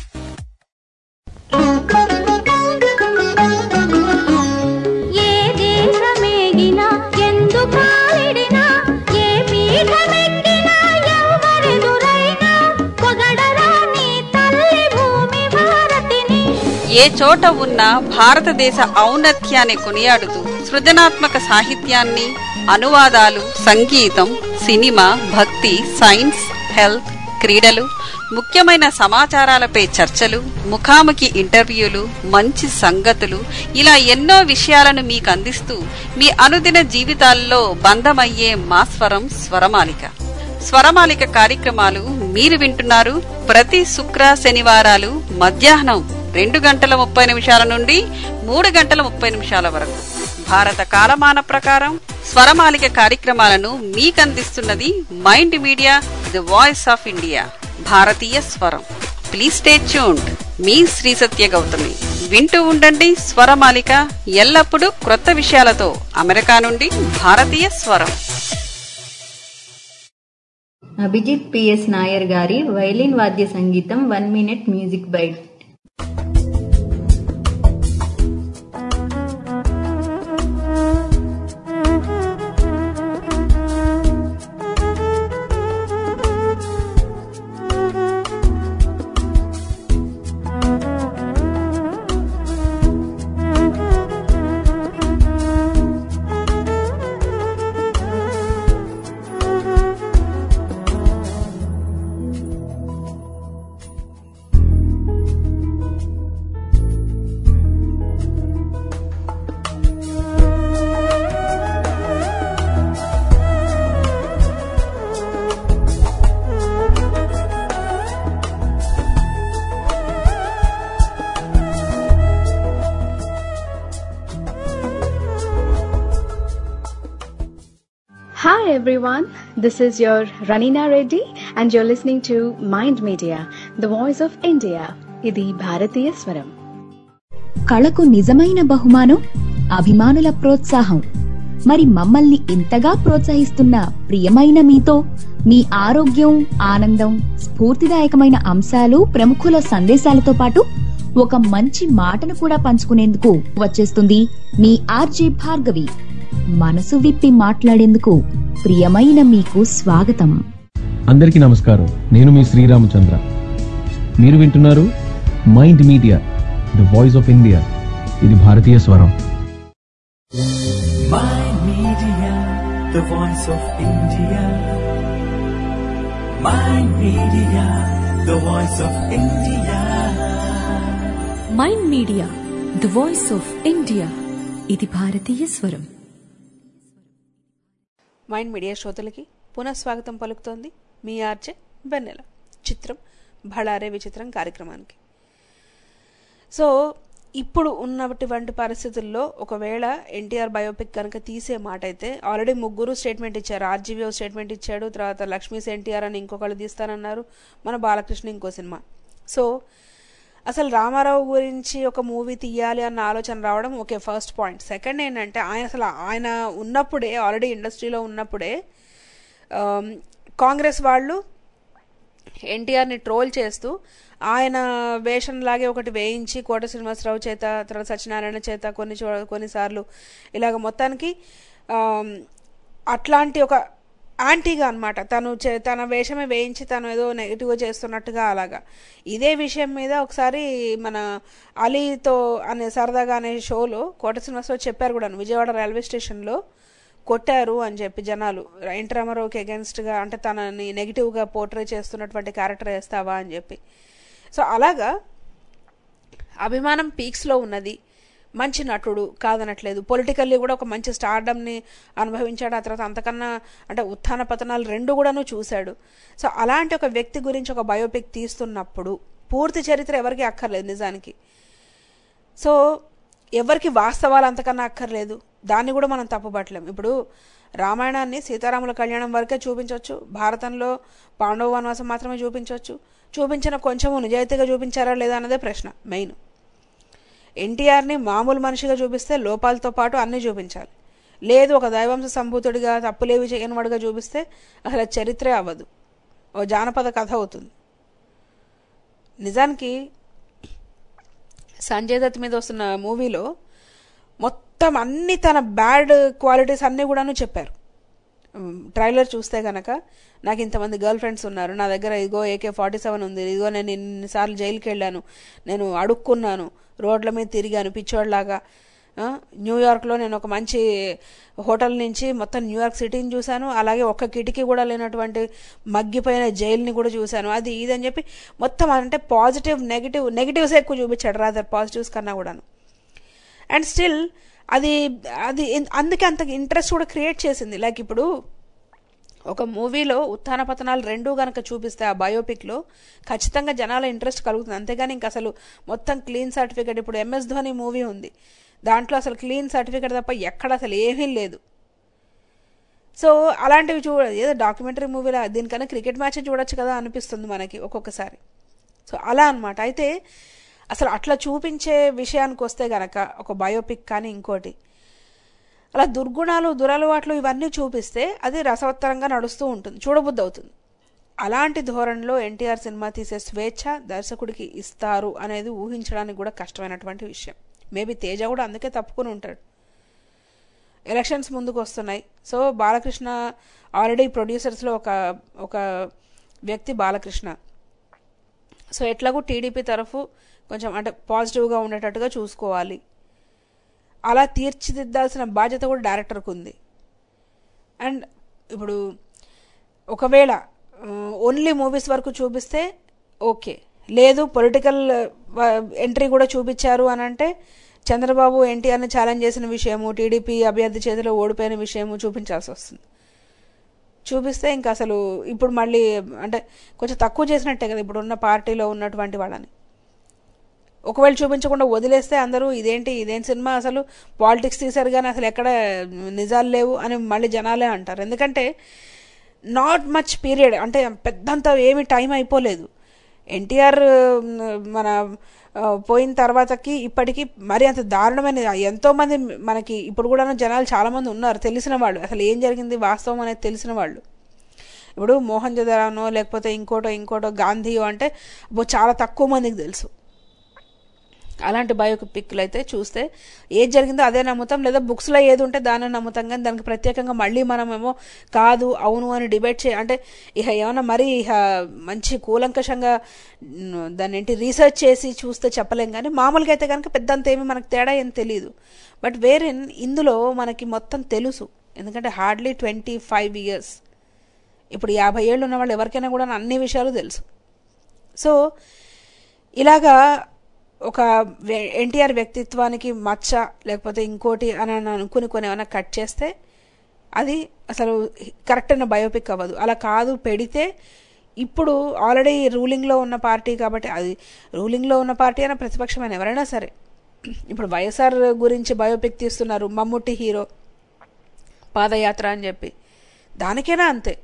ఏ దేశమేగినా ఎందు కాలిడినా ఏ పీఠమెక్కినా ఎవరెదురైనా పొగడరా నీ తల్లి భూమి భారతిని ఏ చోట ఉన్న భారతదేశ ఔన్నత్యాన్ని కొనియాడుతూ సృజనాత్మక సాహిత్యాన్ని అనువాదాలు సంగీతం సినిమా భక్తి సైన్స్ హెల్త్ క్రీడలు ముఖ్యమైన సమాచారాలపై చర్చలు ముఖాముఖి ఇంటర్వ్యూలు మంచి సంగతులు ఇలా ఎన్నో విషయాలను మీకు అందిస్తూ మీ అనుదిన జీవితాల్లో బంధమయ్యే మా స్వరం స్వరమాలిక స్వరమాలిక కార్యక్రమాలు మీరు వింటున్నారు ప్రతి శుక్ర శనివారాలు మధ్యాహ్నం రెండు గంటల ముప్పై నిమిషాల నుండి మూడు గంటల ముప్పై నిమిషాల వరకు భారత కాలమాన ప్రకారం స్వరమాలిక కార్యక్రమాలను మీకందిస్తున్నది mind media the voice of India భారతీయ స్వరం ప్లీజ్ స్టే ట్యూన్డ్ మీ శ్రీ సత్య గౌతమి వింటూ ఉండండి స్వరమాలిక ఎల్లప్పుడూ క్రొత్త విషయాలతో అమెరికా నుండి భారతీయ స్వరం అభిజిత్ పిఎస్ నాయర్ గారి వైలిన్ వాద్య సంగీతం one minute music bite Hi everyone, this is your Ranina Reddy and you're listening to Mind Media, the voice of India. ఇది భారతీయ స్వరం కళకు నిజమైన బహుమానం అభిమానుల ప్రోత్సాహం మరి మమ్మల్ని ఇంతగా ప్రోత్సహిస్తున్న ప్రియమైన మీతో మీ ఆరోగ్యం ఆనందం స్ఫూర్తిదాయకమైన అంశాలు ప్రముఖుల సందేశాలతో పాటు ఒక మంచి మాటను కూడా పంచుకునేందుకు వచ్చేస్తుంది మీ ఆర్జే భార్గవి మనసు విప్పి మాట్లాడేందుకు ప్రియమైన మీకు స్వాగతం అందరికీ నమస్కారం నేను మీ శ్రీరామచంద్ర మీరు వింటున్నారు mind media the voice of India ఇది భారతీయ స్వరం Mind Media, the voice of India. Mind Media, the voice of India. Mind media the voice of India ఇది భారతీయ స్వరం మైండ్ మీడియా శ్రోతలకి పునఃస్వాగతం పలుకుతోంది మీ ఆర్జే వెన్నెల చిత్రం భళారే విచిత్రం కార్యక్రమానికి సో ఇప్పుడు ఉన్నటువంటి పరిస్థితుల్లో ఒకవేళ ఎన్టీఆర్ బయోపిక్ కనుక తీసే మాట అయితే ఆల్రెడీ ముగ్గురు స్టేట్మెంట్ ఇచ్చారు ఆర్జీవీ స్టేట్మెంట్ ఇచ్చాడు తర్వాత లక్ష్మీస్ ఎన్టీఆర్ అని ఇంకొకళ్ళు తీస్తానన్నారు మన బాలకృష్ణ ఇంకో సినిమా సో అసలు రామారావు గురించి ఒక మూవీ తీయాలి అన్న ఆలోచన రావడం ఓకే ఫస్ట్ పాయింట్ సెకండ్ ఏంటంటే ఆయన అసలు ఆయన ఉన్నప్పుడే ఆల్రెడీ ఇండస్ట్రీలో ఉన్నప్పుడే ఆమ్, కాంగ్రెస్ వాళ్ళు ఎన్టీఆర్ని ట్రోల్ చేస్తూ ఆయన వేషంలాగే ఒకటి వేయించి కోట శ్రీనివాసరావు చేత తర్వాత సత్యనారాయణ చేత కొన్ని చో కొన్నిసార్లు ఇలాగ మొత్తానికి ఆమ్, అట్లాంటి ఒక యాంటీగా అనమాట తను చే- తన వేషమే వేయించి తను ఏదో నెగిటివ్గా చేస్తున్నట్టుగా అలాగా ఇదే విషయం మీద ఒకసారి మన అలీతో అనే సరదాగా అనే షోలో కోట శ్రీనివాసరావు చెప్పారు కూడా విజయవాడ రైల్వే స్టేషన్లో కొట్టారు అని చెప్పి జనాలు ఎన్టీ రామారావుకి అగెన్స్ట్గా అంటే తనని నెగిటివ్గా పోర్ట్రే చేస్తున్నటువంటి క్యారెక్టర్ వేస్తావా అని చెప్పి సో అలాగా అభిమానం పీక్స్లో ఉన్నది మంచి నటుడు కాదనట్లేదు పొలిటికల్లీ కూడా ఒక మంచి స్టార్డమ్ని అనుభవించాడు ఆ తర్వాత అంతకన్నా అంటే ఉత్థాన పతనాలు రెండు కూడాను చూశాడు సో అలాంటి ఒక వ్యక్తి గురించి ఒక బయోపిక్ తీస్తున్నప్పుడు పూర్తి చరిత్ర ఎవరికి అక్కర్లేదు నిజానికి సో ఎవరికి వాస్తవాలు అంతకన్నా అక్కర్లేదు దాన్ని కూడా మనం తప్పుపట్టలేం ఇప్పుడు రామాయణాన్ని సీతారాముల కళ్యాణం వరకే చూపించవచ్చు భారతంలో పాండవ వనవాసం మాత్రమే చూపించవచ్చు చూపించిన కొంచెము నిజాయితీగా చూపించారా లేదా అన్నదే ప్రశ్న మెయిన్ ఎన్టీఆర్ని మామూలు మనిషిగా చూపిస్తే లోపాలతో పాటు అన్నీ చూపించాలి లేదు ఒక దైవంశ సంభూతుడిగా తప్పులేవి చేయనివాడుగా చూపిస్తే అసలు అది చరిత్రే అవ్వదు ఓ జానపద కథ అవుతుంది నిజానికి సంజయ్ దత్ మీద వస్తున్న మూవీలో మొత్తం అన్ని తన బ్యాడ్ క్వాలిటీస్ అన్నీ కూడాను చెప్పారు ట్రైలర్ చూస్తే గనక నాకు ఇంతమంది గర్ల్ ఫ్రెండ్స్ ఉన్నారు నా దగ్గర ఇదిగో ఏకే ఫార్టీ సెవెన్ ఉంది ఇదిగో నేను ఇన్నిసార్లు జైలుకి వెళ్ళాను నేను అడుక్కున్నాను రోడ్ల మీద తిరిగాను పిచ్చోడ్లాగా ఆ, న్యూయార్క్లో నేను ఒక మంచి హోటల్ నుంచి మొత్తం న్యూయార్క్ సిటీని చూశాను అలాగే ఒక్క కిటికీ కూడా లేనటువంటి మగ్గిపోయిన జైలుని కూడా చూశాను అది ఇది అని చెప్పి మొత్తం అంటే పాజిటివ్ నెగిటివ్ నెగిటివ్స్ ఎక్కువ చూపించాడు రాదర్ పాజిటివ్స్ కన్నా కూడాను అండ్ స్టిల్ అది అది ఇన్- అందుకే అంత ఇంట్రెస్ట్ కూడా క్రియేట్ చేసింది లైక్ ఇప్పుడు ఒక మూవీలో ఉత్థాన పతనాలు రెండూ గనక చూపిస్తే ఆ బయోపిక్లో ఖచ్చితంగా జనాల ఇంట్రెస్ట్ కలుగుతుంది అంతేగాని ఇంక అసలు మొత్తం క్లీన్ సర్టిఫికేట్ ఇప్పుడు ఎంఎస్ ధోని మూవీ ఉంది దాంట్లో అసలు క్లీన్ సర్టిఫికేట్ తప్ప ఎక్కడ అసలు ఏమీ లేదు సో అలాంటివి చూడ ఏదో డాక్యుమెంటరీ మూవీలా దీనికన్నా క్రికెట్ మ్యాచ్ చూడొచ్చు కదా అనిపిస్తుంది మనకి ఒక్కొక్కసారి సో అలా అన్నమాట అయితే అసలు అట్లా చూపించే విషయానికి వస్తే గనక ఒక బయోపిక్ కానీ ఇంకోటి అలా దుర్గుణాలు దురలవాట్లు ఇవన్నీ చూపిస్తే అది రసవత్తరంగా నడుస్తూ ఉంటుంది చూడబుద్ధి అవుతుంది అలాంటి ధోరణిలో ఎన్టీఆర్ సినిమా తీసే స్వేచ్ఛ దర్శకుడికి ఇస్తారు అనేది ఊహించడానికి కూడా కష్టమైనటువంటి విషయం మేబీ తేజ కూడా అందుకే తప్పుకొని ఉంటాడు ఎలక్షన్స్ ముందుకు వస్తున్నాయి సో బాలకృష్ణ ఆల్రెడీ ప్రొడ్యూసర్స్లో ఒక ఒక వ్యక్తి బాలకృష్ణ సో ఎట్లాగూ టీడీపీ తరఫు కొంచెం అంటే పాజిటివ్గా ఉండేటట్టుగా చూసుకోవాలి అలా తీర్చిదిద్దాల్సిన బాధ్యత కూడా డైరెక్టర్కి ఉంది అండ్ ఇప్పుడు ఒకవేళ ఓన్లీ మూవీస్ వరకు చూపిస్తే ఓకే లేదు పొలిటికల్ ఎంట్రీ కూడా చూపించారు అని అంటే చంద్రబాబు ఎన్టీఆర్ని ఛాలెంజ్ చేసిన విషయము టీడీపీ అభ్యర్థి చేతిలో ఓడిపోయిన విషయము చూపించాల్సి వస్తుంది చూపిస్తే ఇంకా అసలు ఇప్పుడు మళ్ళీ అంటే కొంచెం తక్కువ చేసినట్టే కదా ఇప్పుడు ఉన్న పార్టీలో ఉన్నటువంటి వాళ్ళని ఒకవేళ చూపించకుండా వదిలేస్తే అందరూ ఇదేంటి ఇదేం సినిమా అసలు పాలిటిక్స్ తీశారు కానీ అసలు ఎక్కడ నిజాలు లేవు అని మళ్ళీ జనాలే అంటారు ఎందుకంటే నాట్ మచ్ పీరియడ్ అంటే పెద్దంత ఏమి టైం అయిపోలేదు ఎన్టీఆర్ మన ఆ, పోయిన తర్వాతకి ఇప్పటికి మరి అంత దారుణమైన ఎంతో మంది మనకి ఇప్పుడు కూడా జనాలు చాలా మంది ఉన్నారు తెలిసిన వాళ్ళు అసలు ఏం జరిగింది వాస్తవం అనేది తెలిసిన వాళ్ళు ఇప్పుడు మోహన్ జదానో లేకపోతే ఇంకోటో ఇంకోటో గాంధీయో అంటే అబ్బో చాలా తక్కువ మందికి తెలుసు అలాంటి బయోపిక్లు అయితే చూస్తే ఏది జరిగిందో అదే నమ్ముతాం లేదా బుక్స్లో ఏది ఉంటే దాన్ని నమ్ముతాం కానీ దానికి ప్రత్యేకంగా మళ్ళీ మనమేమో కాదు అవును అని డిబేట్ చే అంటే ఇక ఏమైనా మరీ ఇక మంచి కూలంకషంగా మ్, దాన్ని ఏంటి రీసెర్చ్ చేసి చూస్తే చెప్పలేం కానీ మామూలుగా అయితే కనుక పెద్దంత ఏమి మనకు తేడా ఏం తెలియదు బట్ వేరిన్ ఇందులో మనకి మొత్తం తెలుసు ఎందుకంటే హార్డ్లీ ట్వంటీ ఫైవ్ ఇయర్స్ ఇప్పుడు యాభై ఏళ్ళు ఉన్న వాళ్ళు ఎవరికైనా కూడా అన్ని విషయాలు తెలుసు సో ఇలాగా ఒక ఎన్టీఆర్ వ్యక్తిత్వానికి మచ్చ లేకపోతే ఇంకోటి అని అని అనుకుని కొన్ని ఏమైనా కట్ చేస్తే అది అసలు కరెక్ట్ అయిన బయోపిక్ అవ్వదు అలా కాదు పెడితే ఇప్పుడు ఆల్రెడీ రూలింగ్లో ఉన్న పార్టీ కాబట్టి అది రూలింగ్లో ఉన్న పార్టీ అయినా ప్రతిపక్షమైన ఎవరైనా సరే ఇప్పుడు వైఎస్ఆర్ గురించి బయోపిక్ తీస్తున్నారు మమ్ముట్టి హీరో పాదయాత్ర అని చెప్పి దానికైనా అంతే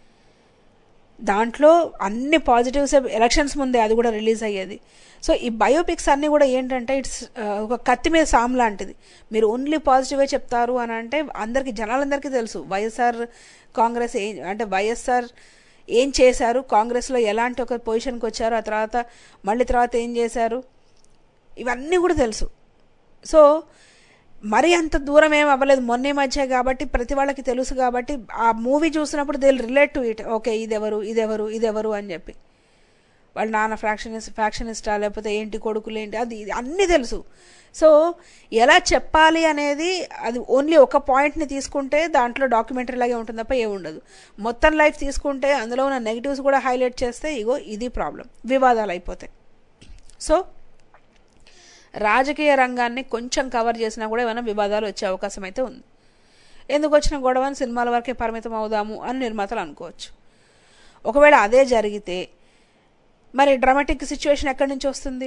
దాంట్లో అన్ని పాజిటివ్స్ ఎలక్షన్స్ ముందే అది కూడా రిలీజ్ అయ్యేది సో ఈ బయోపిక్స్ అన్నీ కూడా ఏంటంటే ఇట్స్ ఒక కత్తి మీద సామ్ లాంటిది మీరు ఓన్లీ పాజిటివే చెప్తారు అని అంటే అందరికీ జనాలందరికీ తెలుసు వైఎస్ఆర్ కాంగ్రెస్ ఏం అంటే వైఎస్ఆర్ ఏం చేశారు కాంగ్రెస్లో ఎలాంటి ఒక పొజిషన్కి వచ్చారు ఆ తర్వాత మళ్ళీ తర్వాత ఏం చేశారు ఇవన్నీ కూడా తెలుసు సో మరీ అంత దూరం ఏం అవ్వలేదు మొన్నే మధ్య కాబట్టి ప్రతి వాళ్ళకి తెలుసు కాబట్టి ఆ మూవీ చూసినప్పుడు they relate to it okay ఇదెవరు ఇదెవరు ఇదెవరు అని చెప్పి వాళ్ళ నాన్న ఫ్రాక్షనిస్ట్ ఫ్యాక్షనిస్టా లేకపోతే ఏంటి కొడుకులు ఏంటి అది ఇది అన్నీ తెలుసు సో ఎలా చెప్పాలి అనేది అది ఓన్లీ ఒక పాయింట్ని తీసుకుంటే దాంట్లో డాక్యుమెంటరీ లాగే ఉంటుంది తప్ప ఏ ఉండదు మొత్తం లైఫ్ తీసుకుంటే అందులో ఉన్న నెగిటివ్స్ కూడా హైలైట్ చేస్తే ఇగో ఇది ప్రాబ్లం వివాదాలు అయిపోతాయి సో రాజకీయ రంగాన్ని కొంచెం కవర్ చేసినా కూడా ఏమైనా వివాదాలు వచ్చే అవకాశం అయితే ఉంది ఎందుకు వచ్చిన గొడవని సినిమాల వరకే పరిమితం అవుదాము అని నిర్మాతలు అనుకోవచ్చు ఒకవేళ అదే జరిగితే మరి డ్రామాటిక్ సిచ్యువేషన్ ఎక్కడి నుంచి వస్తుంది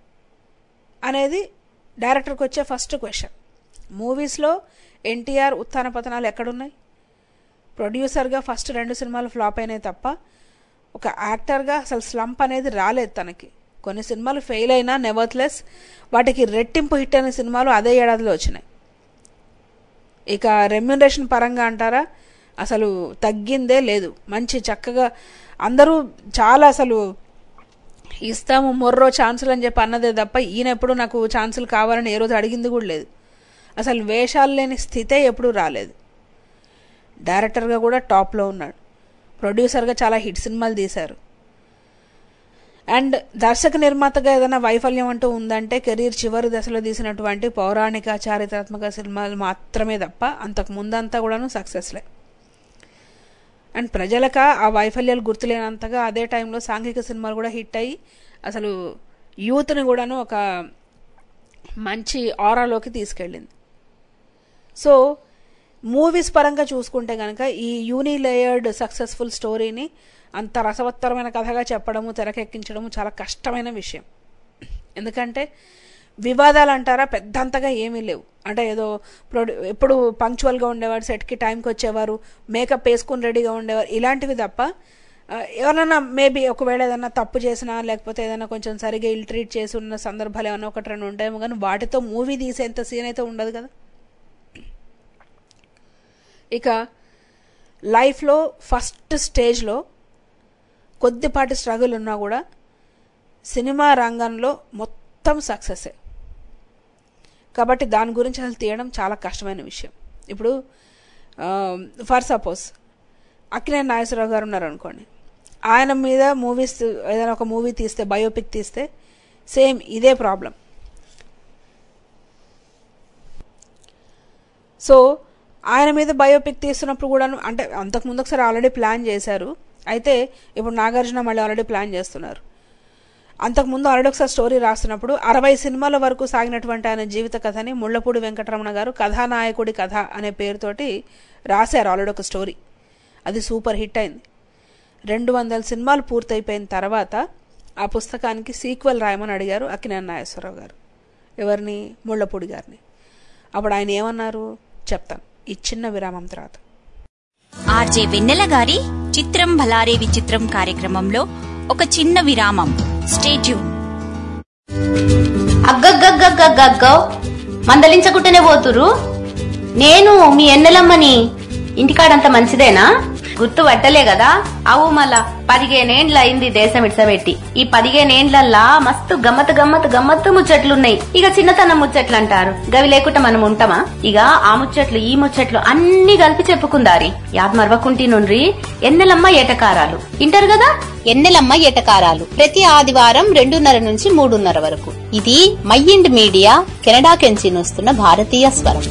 అనేది డైరెక్టర్కి వచ్చే ఫస్ట్ క్వశ్చన్ మూవీస్లో ఎన్టీఆర్ ఉత్థాన పతనాలు ఎక్కడున్నాయి ప్రొడ్యూసర్గా ఫస్ట్ రెండు సినిమాలు ఫ్లాప్ అయినాయి తప్ప ఒక యాక్టర్గా అసలు స్లంప్ అనేది రాలేదు తనకి కొన్ని సినిమాలు ఫెయిల్ అయినా నెవర్త్లెస్ వాటికి రెట్టింపు హిట్ అయిన సినిమాలు అదే ఏడాదిలో వచ్చినాయి ఇక రెమ్యునరేషన్ పరంగా అంటారా అసలు తగ్గిందే లేదు మంచి చక్కగా అందరూ చాలా అసలు ఇస్తాము మొర్రో ఛాన్సులు అని చెప్పి అన్నదే తప్ప ఈయన ఎప్పుడు నాకు ఛాన్సులు కావాలని ఏ రోజు అడిగింది కూడా లేదు అసలు వేషాలు లేని స్థితే ఎప్పుడూ రాలేదు డైరెక్టర్గా కూడా టాప్లో ఉన్నాడు ప్రొడ్యూసర్గా చాలా హిట్ సినిమాలు తీశారు అండ్ దర్శక నిర్మాతగా ఏదైనా వైఫల్యం అంటూ ఉందంటే కెరీర్ చివరి దశలో తీసినటువంటి పౌరాణిక చారిత్రాత్మక సినిమాలు మాత్రమే తప్ప అంతకు ముందంతా కూడాను సక్సెస్లే అండ్ ప్రజలక ఆ వైఫల్యాలు గుర్తులేనంతగా అదే టైంలో సాంఘిక సినిమాలు కూడా హిట్ అయ్యి అసలు యూత్ని కూడాను ఒక మంచి ఆరాలోకి తీసుకెళ్ళింది సో మూవీస్ పరంగా చూసుకుంటే కనుక ఈ యూనిలేయర్డ్ సక్సెస్ఫుల్ స్టోరీని అంత రసవత్తరమైన కథగా చెప్పడము తెరకెక్కించడము చాలా కష్టమైన విషయం ఎందుకంటే వివాదాలు అంటారా పెద్దంతగా ఏమీ లేవు అంటే ఏదో ప్రొడ్యూ ఎప్పుడు పంక్చువల్గా ఉండేవారు సెట్కి టైంకి వచ్చేవారు మేకప్ వేసుకుని రెడీగా ఉండేవారు ఇలాంటివి తప్ప ఆ, ఎవరైనా మేబీ ఒకవేళ ఏదైనా తప్పు చేసినా లేకపోతే ఏదైనా కొంచెం సరిగా ఇల్ ట్రీట్ చేసి ఉన్న సందర్భాలు ఏమైనా ఒకటి రెండు ఉంటాయేమో కానీ వాటితో మూవీ తీసేంత సీన్ అయితే ఉండదు కదా ఇక లైఫ్లో ఫస్ట్ స్టేజ్లో కొద్దిపాటి స్ట్రగుల్ ఉన్నా కూడా సినిమా రంగంలో మొత్తం సక్సెసే కాబట్టి దాని గురించి అసలు తీయడం చాలా కష్టమైన విషయం ఇప్పుడు ఫర్ సపోజ్ అక్కినేని నాగేశ్వరరావు గారు ఉన్నారు అనుకోండి ఆయన మీద మూవీస్ ఏదైనా ఒక మూవీ తీస్తే బయోపిక్ తీస్తే సేమ్ ఇదే ప్రాబ్లం సో ఆయన మీద బయోపిక్ తీస్తున్నప్పుడు కూడాను అంటే అంతకుముందు ఒకసారి ఆల్రెడీ ప్లాన్ చేశారు అయితే ఇప్పుడు నాగార్జున మళ్ళీ ఆల్రెడీ ప్లాన్ చేస్తున్నారు అంతకుముందు ఆల్రెడీ ఒకసారి స్టోరీ రాస్తున్నప్పుడు అరవై సినిమాల వరకు సాగినటువంటి ఆయన జీవిత కథని ముళ్ళపూడి వెంకటరమణ గారు కథానాయకుడి కథ అనే పేరుతోటి రాశారు ఆల్రెడీ ఒక స్టోరీ అది సూపర్ హిట్ అయింది రెండు వందల సినిమాలు పూర్తయిపోయిన తర్వాత ఆ పుస్తకానికి సీక్వెల్ రాయమని అడిగారు అక్కినేని నాగేశ్వరరావు గారు ఎవరిని ముళ్ళపూడి గారిని అప్పుడు ఆయన ఏమన్నారు చెప్తాను ఈ చిన్న విరామం తర్వాత ఆర్జే వెన్నెల గారి చిత్రం భలారే విచిత్రం కార్యక్రమంలో ఒక చిన్న విరామం స్టేట్యూన్ అగ్గగ్గగ్గగ్గగ్గో మందలించకుంటేనే పోతురు నేను మీ ఎన్నెలమ్మని ఇంటికాడంత మంచిదేనా గుర్తు పట్టలే కదా అవు మళ్ళా పదిహేనేండ్ల అయింది దేశం ఇడ్సబెట్టి ఈ పదిహేనేండ్లల్లా మస్తు గమ్మత్ గమ్మత్ గమ్మత్తు ముచ్చట్లున్నాయి ఇక చిన్నతనం ముచ్చట్లు అంటారు గవి లేకుండా మనం ఉంటామా ఇక ఆ ముచ్చట్లు ఈ ముచ్చట్లు అన్ని కలిపి చెప్పుకుందారి యాద్ మరవకుంటి నుండ్రి ఎన్నెలమ్మ ఏటకారాలు ఇంటారు కదా ఎన్నెలమ్మ ఎటకారాలు ప్రతి ఆదివారం రెండున్నర నుంచి మూడున్నర వరకు ఇది మైండ్ మీడియా కెనడా కెంచి వస్తున్న భారతీయ స్వరం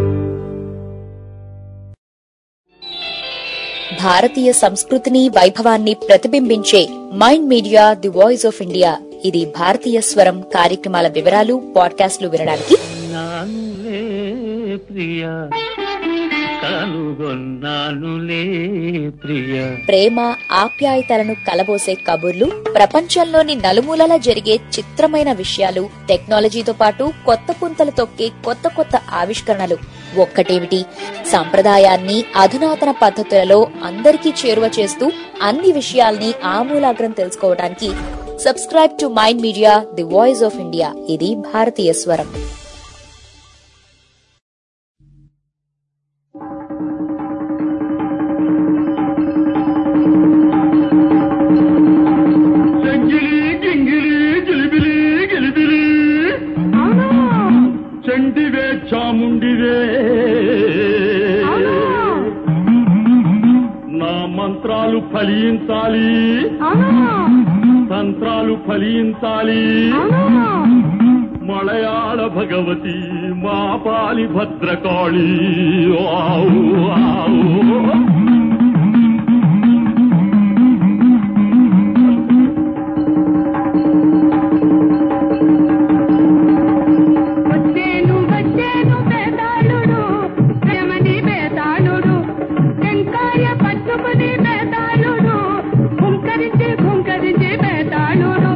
భారతీయ సంస్కృతిని వైభవాన్ని ప్రతిబింబించే mind media the voice of India ఇది భారతీయ స్వరం కార్యక్రమాల వివరాలు పాడ్కాస్ట్లు వినడానికి నానులే ప్రియ కనుగొన్నానులే ప్రియ ప్రేమ ఆప్యాయతలను కలబోసే కబుర్లు ప్రపంచంలోని నలుమూలలా జరిగే చిత్రమైన విషయాలు టెక్నాలజీతో పాటు కొత్త పుంతలు తొక్కే కొత్త కొత్త ఆవిష్కరణలు ఒక్కటేమిటి సంప్రదాయాన్ని అధునాతన పద్ధతులలో అందరికీ చేరువ చేస్తూ అన్ని విషయాల్ని ఆమూలాగ్రం తెలుసుకోవడానికి subscribe to mind media the voice of India ఇది భారతీయ స్వరం చెంగిలి గింగిలి గిలిబిలి గిలిబిలి చండివే చాముండ తరించాలి తంత్రాలు ఫలించాలి మలయాళ భగవతి మా పాలి భద్రకాళి ఆవు ఆవు వచ్చేను వచ్చేను బేతాళుడు ప్రేమని బేతాళుడు టెంకాయ పట్టుకుని బేతాళుడు హుంకరించి హుంకరించి బేతాళుడు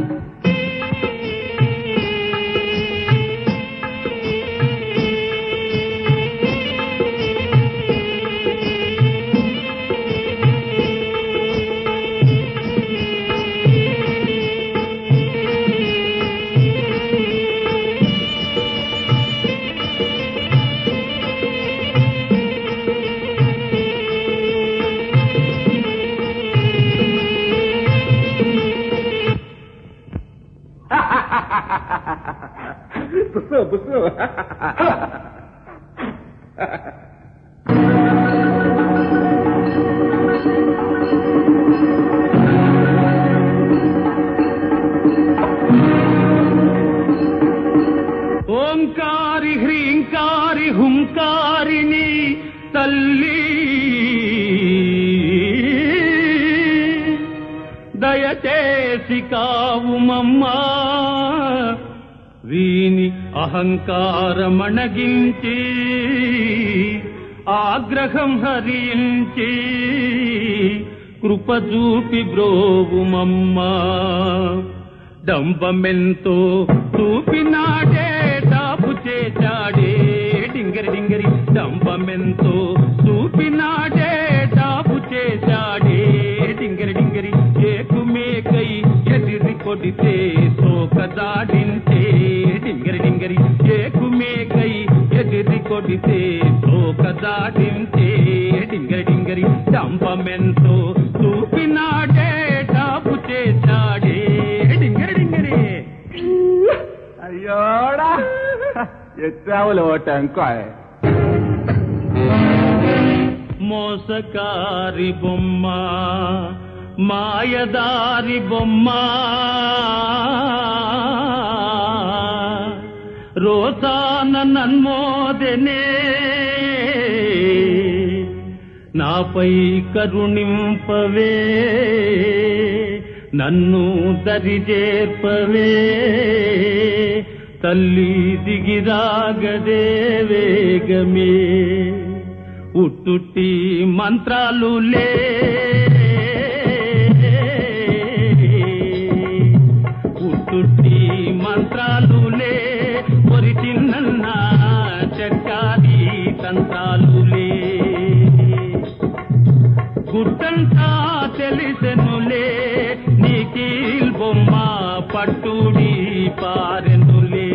బుస్సు బుస్సు ఓంకారి హ్రీంకారి హుంకారిని తల్లి దయచేసి కావుమమ్మా వీని అహంకారమణగించి ఆగ్రహం హరించి కృపజూపి బ్రోవుమమ్మా డంబమెంతో చూపినాడే డాపు చేచాడే డింగరి డింగరి డంబమెంతో చూపినాడే డాపు చేశాడే డింగరి డింగరి ఏకుమేకై ఎదిరి కొడితే సోక దాడించే డింగరి డింగరి ఏకుమేకై ఎదిరి కొడితే సోక దాడించే డింగరి డింగరి డంబమెంతో చూపినాడే డాపు చేశాడే డింగరి డింగరి అయ్యోడా ఎత్తావులో టెంకాయ మోసకారి బొమ్మ మాయదారి బొమ్మ రోసాన నన్మోదనే నాపై కరుణింపవే నన్ను దరిజేర్పవే తల్లి దిగిరాగదే వేగమే ఉట్టుట్టి మంత్రాలు లే ఉట్టుట్టి మంత్రాలు లే పొరి చిన్న చక్కారి తంత్రాలు లే గుట్టంతా తెలిసెనులే నీకీల్ బొమ్మ పట్టుడి పారెనులే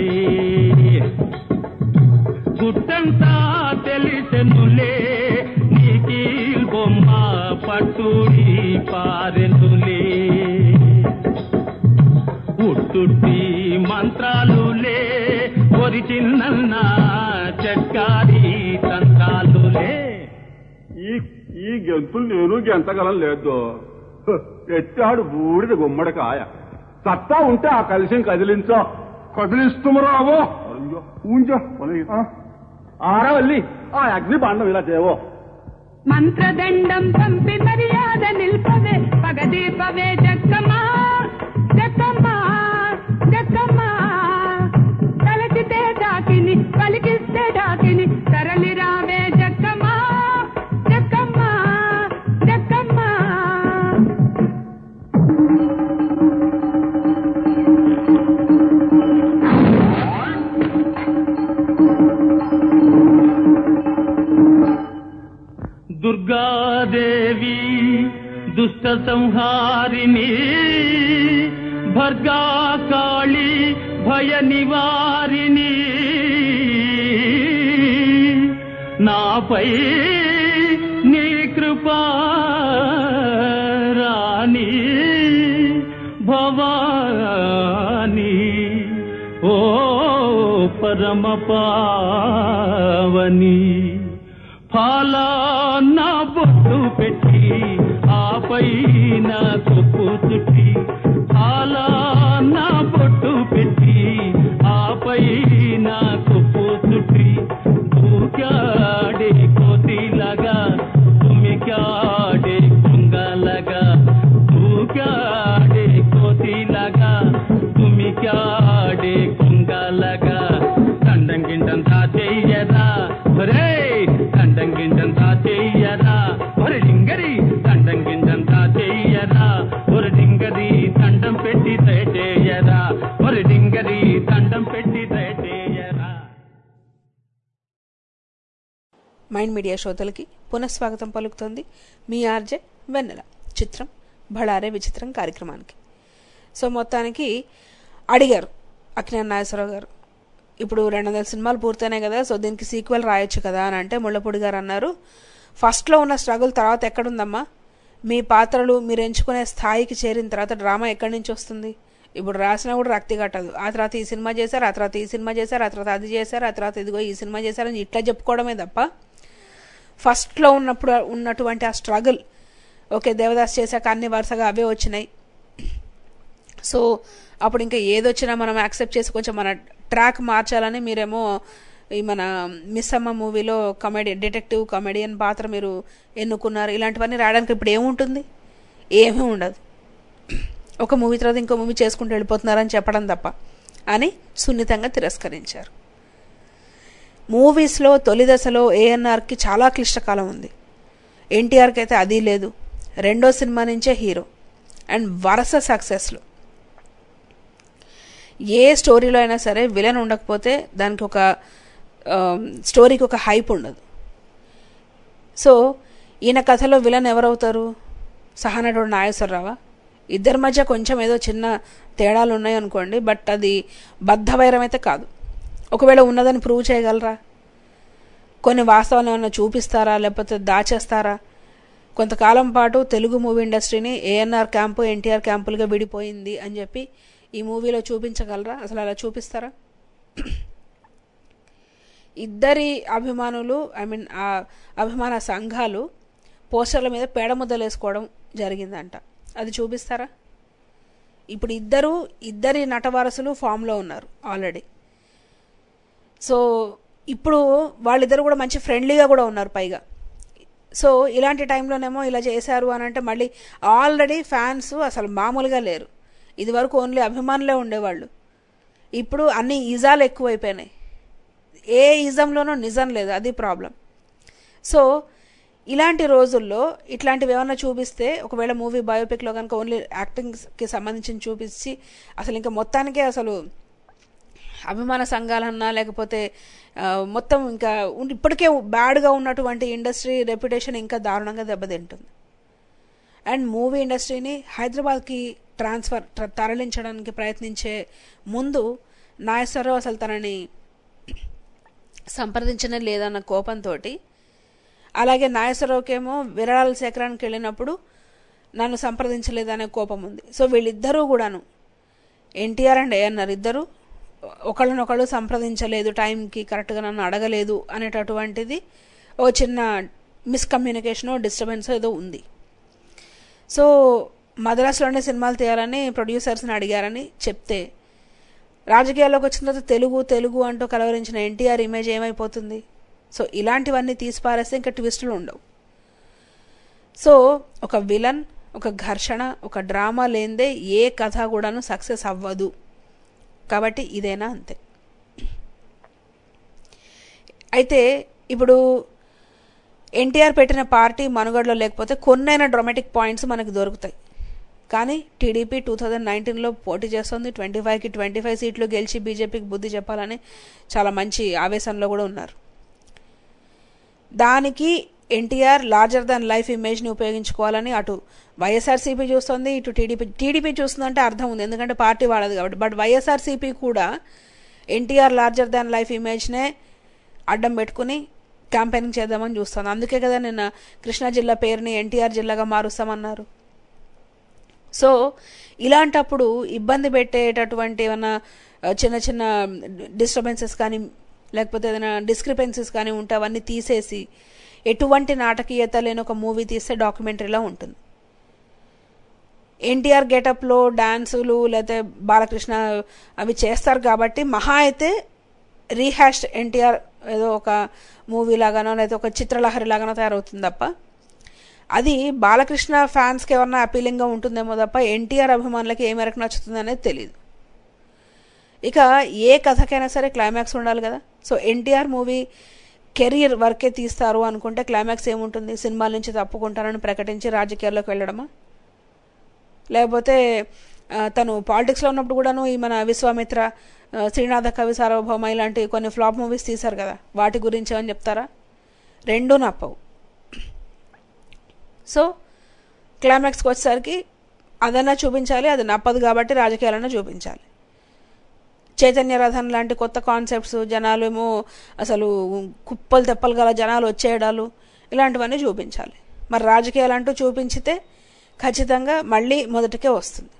గుట్టంతా తెలిసెనులే నీకీల్ బొమ్మ పట్టుడి పారెనులే ఉట్టుట్టి మంత్రాలులే ఒరి చిన్న చట్కారి తంత్రాలులే ఈ ఈ గెంతులు నేను గెంతగలం లేదు హ, ఎత్తాడు బూడిద గుమ్మడికాయ సత్తా ఉంటే ఆ కలిసి కదిలించో కదిలిస్తుమరావో అయ్యో ఊంజో ఆరవల్లి ఆ అగ్ని బాండం ఇలా చేయవో మంత్రదండం పంపి మర్యాద నిల్పవే పగదీపవే జక్కమ్మా జక్కమ్మా జక్కమ్మా తలచితే డాకిని పలికిస్తే డాకిని తరలి రావే జక్కమ్మా జక్కమ్మా జక్కమ్మా దుర్గాదేవి దుష్ట సంహారిణి భర్గా కాళి భయ నివారిణి నాపై నీ కృపా రాణి భవాని ఓ పరమ పావని ఫలానా బొట్టు పెట్టి ఆపై నాకు చుట్టి అలా నా బొట్టు పెట్టి ఆపై నా కొప్పు చుట్టి దూకాడే కోతిలాగా తుమికాడే కుంగలగా దూకాడే కోతిలాగా తుమికాడే కుంగలగా దండం గిండంతా చెయ్యరా ఒరే దండం గిండంతా చెయ్యరా ఒరే డింగరి దండం గిండంతా చెయ్యరా ఒరే డింగరి దండం పెట్టి దయచేయరా ఒరే డింగరి దండం పెట్టి దయచేయరా మైండ్ మీడియా శ్రోతలకి పునఃస్వాగతం పలుకుతోంది మీ ఆర్జే వెన్నెల చిత్రం బళారే విచిత్రం కార్యక్రమానికి సో మొత్తానికి అడిగారు అక్కినేని నాగేశ్వరరావు గారు ఇప్పుడు రెండు వందల సినిమాలు పూర్తయినాయి కదా సో దీనికి సీక్వెల్ రాయొచ్చు కదా అని అంటే ముళ్ళపూడి గారు అన్నారు ఫస్ట్లో ఉన్న స్ట్రగుల్ తర్వాత ఎక్కడుందమ్మా మీ పాత్రలు మీరు ఎంచుకునే స్థాయికి చేరిన తర్వాత డ్రామా ఎక్కడి నుంచి వస్తుంది ఇప్పుడు రాసినా కూడా రక్తి కట్టదు ఆ తర్వాత ఈ సినిమా చేశారు ఆ తర్వాత ఈ సినిమా చేశారు ఆ తర్వాత అది చేశారు ఆ తర్వాత ఇదిగో ఈ సినిమా చేశారని ఇట్లా చెప్పుకోవడమే తప్ప ఫస్ట్లో ఉన్నప్పుడు ఉన్నటువంటి ఆ స్ట్రగుల్ ఓకే దేవదాస్ చేశాక అన్ని వరుసగా అవే వచ్చినాయి సో అప్పుడు ఇంకా ఏదొచ్చినా మనం యాక్సెప్ట్ చేసి కొంచెం మన ట్రాక్ మార్చాలని మీరేమో ఈ మన మిస్ అమ్మ మూవీలో కమెడీ డిటెక్టివ్ కమెడియన్ పాత్ర మీరు ఎన్నుకున్నారు ఇలాంటివన్నీ రాయడానికి ఇప్పుడు ఏముంటుంది ఏమీ ఉండదు ఒక మూవీ తర్వాత ఇంకో మూవీ చేసుకుంటూ వెళ్ళిపోతున్నారని చెప్పడం తప్ప అని సున్నితంగా తిరస్కరించారు మూవీస్లో తొలి దశలో ఏఎన్ఆర్కి చాలా క్లిష్టకాలం ఉంది ఎన్టీఆర్కి అయితే అది లేదు రెండో సినిమా నుంచే హీరో అండ్ వరుస సక్సెస్లు ఏ స్టోరీలో అయినా సరే విలన్ ఉండకపోతే దానికి ఒక స్టోరీకి ఒక హైప్ ఉండదు సో ఈయన కథలో విలన్ ఎవరవుతారు సహనటుడు నాగేశ్వరరావా ఇద్దరి మధ్య కొంచెం ఏదో చిన్న తేడాలు ఉన్నాయి అనుకోండి బట్ అది బద్ధవైరం అయితే కాదు ఒకవేళ ఉన్నదని ప్రూవ్ చేయగలరా కొన్ని వాస్తవాలు ఏమైనా చూపిస్తారా లేకపోతే దాచేస్తారా కొంతకాలం పాటు తెలుగు మూవీ ఇండస్ట్రీని ఏఎన్ఆర్ క్యాంపు ఎన్టీఆర్ క్యాంపులుగా విడిపోయింది అని చెప్పి ఈ మూవీలో చూపించగలరా అసలు అలా చూపిస్తారా ఇద్దరి అభిమానులు ఐ మీన్ ఆ అభిమాన సంఘాలు పోస్టర్ల మీద పేడ ముద్దలు వేసుకోవడం జరిగిందంట అది చూపిస్తారా ఇప్పుడు ఇద్దరు ఇద్దరి నటవారసులు ఫామ్లో ఉన్నారు ఆల్రెడీ సో ఇప్పుడు వాళ్ళిద్దరు కూడా మంచి ఫ్రెండ్లీగా కూడా ఉన్నారు పైగా సో ఇలాంటి టైంలోనేమో ఇలా చేశారు అని అంటే మళ్ళీ ఆల్రెడీ ఫ్యాన్స్ అసలు మామూలుగా లేరు ఇది వరకు ఓన్లీ అభిమానులే ఉండేవాళ్ళు ఇప్పుడు అన్ని ఇజాలు ఎక్కువైపోయినాయి ఏ ఇజంలోనూ నిజం లేదు అది ప్రాబ్లం సో ఇలాంటి రోజుల్లో ఇట్లాంటివి ఏమన్నా చూపిస్తే ఒకవేళ మూవీ బయోపిక్లో కనుక ఓన్లీ యాక్టింగ్కి సంబంధించి చూపించి అసలు ఇంకా మొత్తానికే అసలు అభిమాన సంఘాలన్నా లేకపోతే మొత్తం ఇంకా ఇప్పటికే బ్యాడ్గా ఉన్నటువంటి ఇండస్ట్రీ రెప్యుటేషన్ ఇంకా దారుణంగా దెబ్బతింటుంది అండ్ మూవీ ఇండస్ట్రీని హైదరాబాద్కి ట్రాన్స్ఫర్ తరలించడానికి ప్రయత్నించే ముందు నాగేశ్వరరావు అసలు తనని సంప్రదించనే లేదన్న కోపంతో అలాగే నాగేశ్వరరావుకేమో విరాళాల సేకరణకి వెళ్ళినప్పుడు నన్ను సంప్రదించలేదనే కోపం ఉంది సో వీళ్ళిద్దరూ కూడాను ఎన్టీఆర్ అండ్ ఏఎన్ఆర్ ఇద్దరు ఒకళ్ళనొకళ్ళు సంప్రదించలేదు టైంకి కరెక్ట్గా నన్ను అడగలేదు అనేటటువంటిది ఓ చిన్న మిస్కమ్యూనికేషనో డిస్టర్బెన్స్ ఏదో ఉంది సో మద్రాసులోనే సినిమాలు తీయాలని ప్రొడ్యూసర్స్ని అడిగారని చెప్తే రాజకీయాల్లోకి వచ్చిన తర్వాత తెలుగు తెలుగు అంటూ కలవరించిన ఎన్టీఆర్ ఇమేజ్ ఏమైపోతుంది సో ఇలాంటివన్నీ తీసి పారేస్తే ఇంకా ట్విస్టులు ఉండవు సో ఒక విలన్ ఒక ఘర్షణ ఒక డ్రామా లేనిదే ఏ కథ కూడాను సక్సెస్ అవ్వదు కాబట్టి ఇదేనా అంతే అయితే ఇప్పుడు ఎన్టీఆర్ పెట్టిన పార్టీ మనుగడలో లేకపోతే కొన్నైనా డ్రామాటిక్ పాయింట్స్ మనకు దొరుకుతాయి కానీ టీడీపీ టూ థౌజండ్ నైన్టీన్లో పోటీ చేస్తుంది ట్వంటీ ఫైవ్కి ట్వంటీ ఫైవ్ సీట్లు గెలిచి బీజేపీకి బుద్ధి చెప్పాలని చాలా మంచి ఆవేశంలో కూడా ఉన్నారు దానికి ఎన్టీఆర్ లార్జర్ దాన్ లైఫ్ ఇమేజ్ని ఉపయోగించుకోవాలని అటు వైఎస్ఆర్సీపీ చూస్తుంది ఇటు టీడీపీ టీడీపీ చూస్తుందంటే అర్థం ఉంది ఎందుకంటే పార్టీ వాడదు కాబట్టి బట్ వైఎస్ఆర్సీపీ కూడా ఎన్టీఆర్ లార్జర్ దాన్ లైఫ్ ఇమేజ్నే అడ్డం పెట్టుకుని క్యాంపెయినింగ్ చేద్దామని చూస్తుంది అందుకే కదా నిన్న కృష్ణా జిల్లా పేరుని ఎన్టీఆర్ జిల్లాగా మారుస్తామన్నారు సో ఇలాంటప్పుడు ఇబ్బంది పెట్టేటటువంటి ఏమైనా చిన్న చిన్న డిస్టర్బెన్సెస్ కానీ లేకపోతే ఏదైనా డిస్క్రిపెన్సీస్ కానీ ఉంటే అవన్నీ తీసేసి ఎటువంటి నాటకీయత లేని ఒక మూవీ తీస్తే డాక్యుమెంటరీలా ఉంటుంది ఎన్టీఆర్ గెటప్లో డాన్సులు లేకపోతే బాలకృష్ణ అవి చేస్తారు కాబట్టి మహా అయితే రీహాష్ ఎన్టీఆర్ ఏదో ఒక మూవీ లాగానో లేదా ఒక చిత్రలహరి లాగానో తయారవుతుంది తప్ప అది బాలకృష్ణ ఫ్యాన్స్కి ఏమన్నా అపీలింగ్గా ఉంటుందేమో తప్ప ఎన్టీఆర్ అభిమానులకి ఏ మేరకు నచ్చుతుంది అనేది తెలియదు ఇక ఏ కథకైనా సరే క్లైమాక్స్ ఉండాలి కదా సో ఎన్టీఆర్ మూవీ కెరీర్ వర్కే తీస్తారు అనుకుంటే క్లైమాక్స్ ఏముంటుంది సినిమాల నుంచి తప్పుకుంటారని ప్రకటించి రాజకీయాల్లోకి వెళ్ళడమా లేకపోతే ఆ, తను పాలిటిక్స్లో ఉన్నప్పుడు కూడాను ఈ మన విశ్వామిత్ర ఆ, శ్రీనాథ కవి సార్వభౌమ ఇలాంటి కొన్ని ఫ్లాప్ మూవీస్ తీశారు కదా వాటి గురించి ఏమని చెప్తారా రెండూ నప్పవు సో క్లైమాక్స్కి వచ్చేసరికి అదన్నా చూపించాలి అది నప్పదు కాబట్టి రాజకీయాలన్నా చూపించాలి చైతన్య రథం లాంటి కొత్త కాన్సెప్ట్స్ జనాలు ఏమో అసలు కుప్పలు తెప్పలు గల జనాలు వచ్చేయడాలు ఇలాంటివన్నీ చూపించాలి మరి రాజకీయాలు అంటూ చూపించితే ఖచ్చితంగా మళ్ళీ మొదటికే వస్తుంది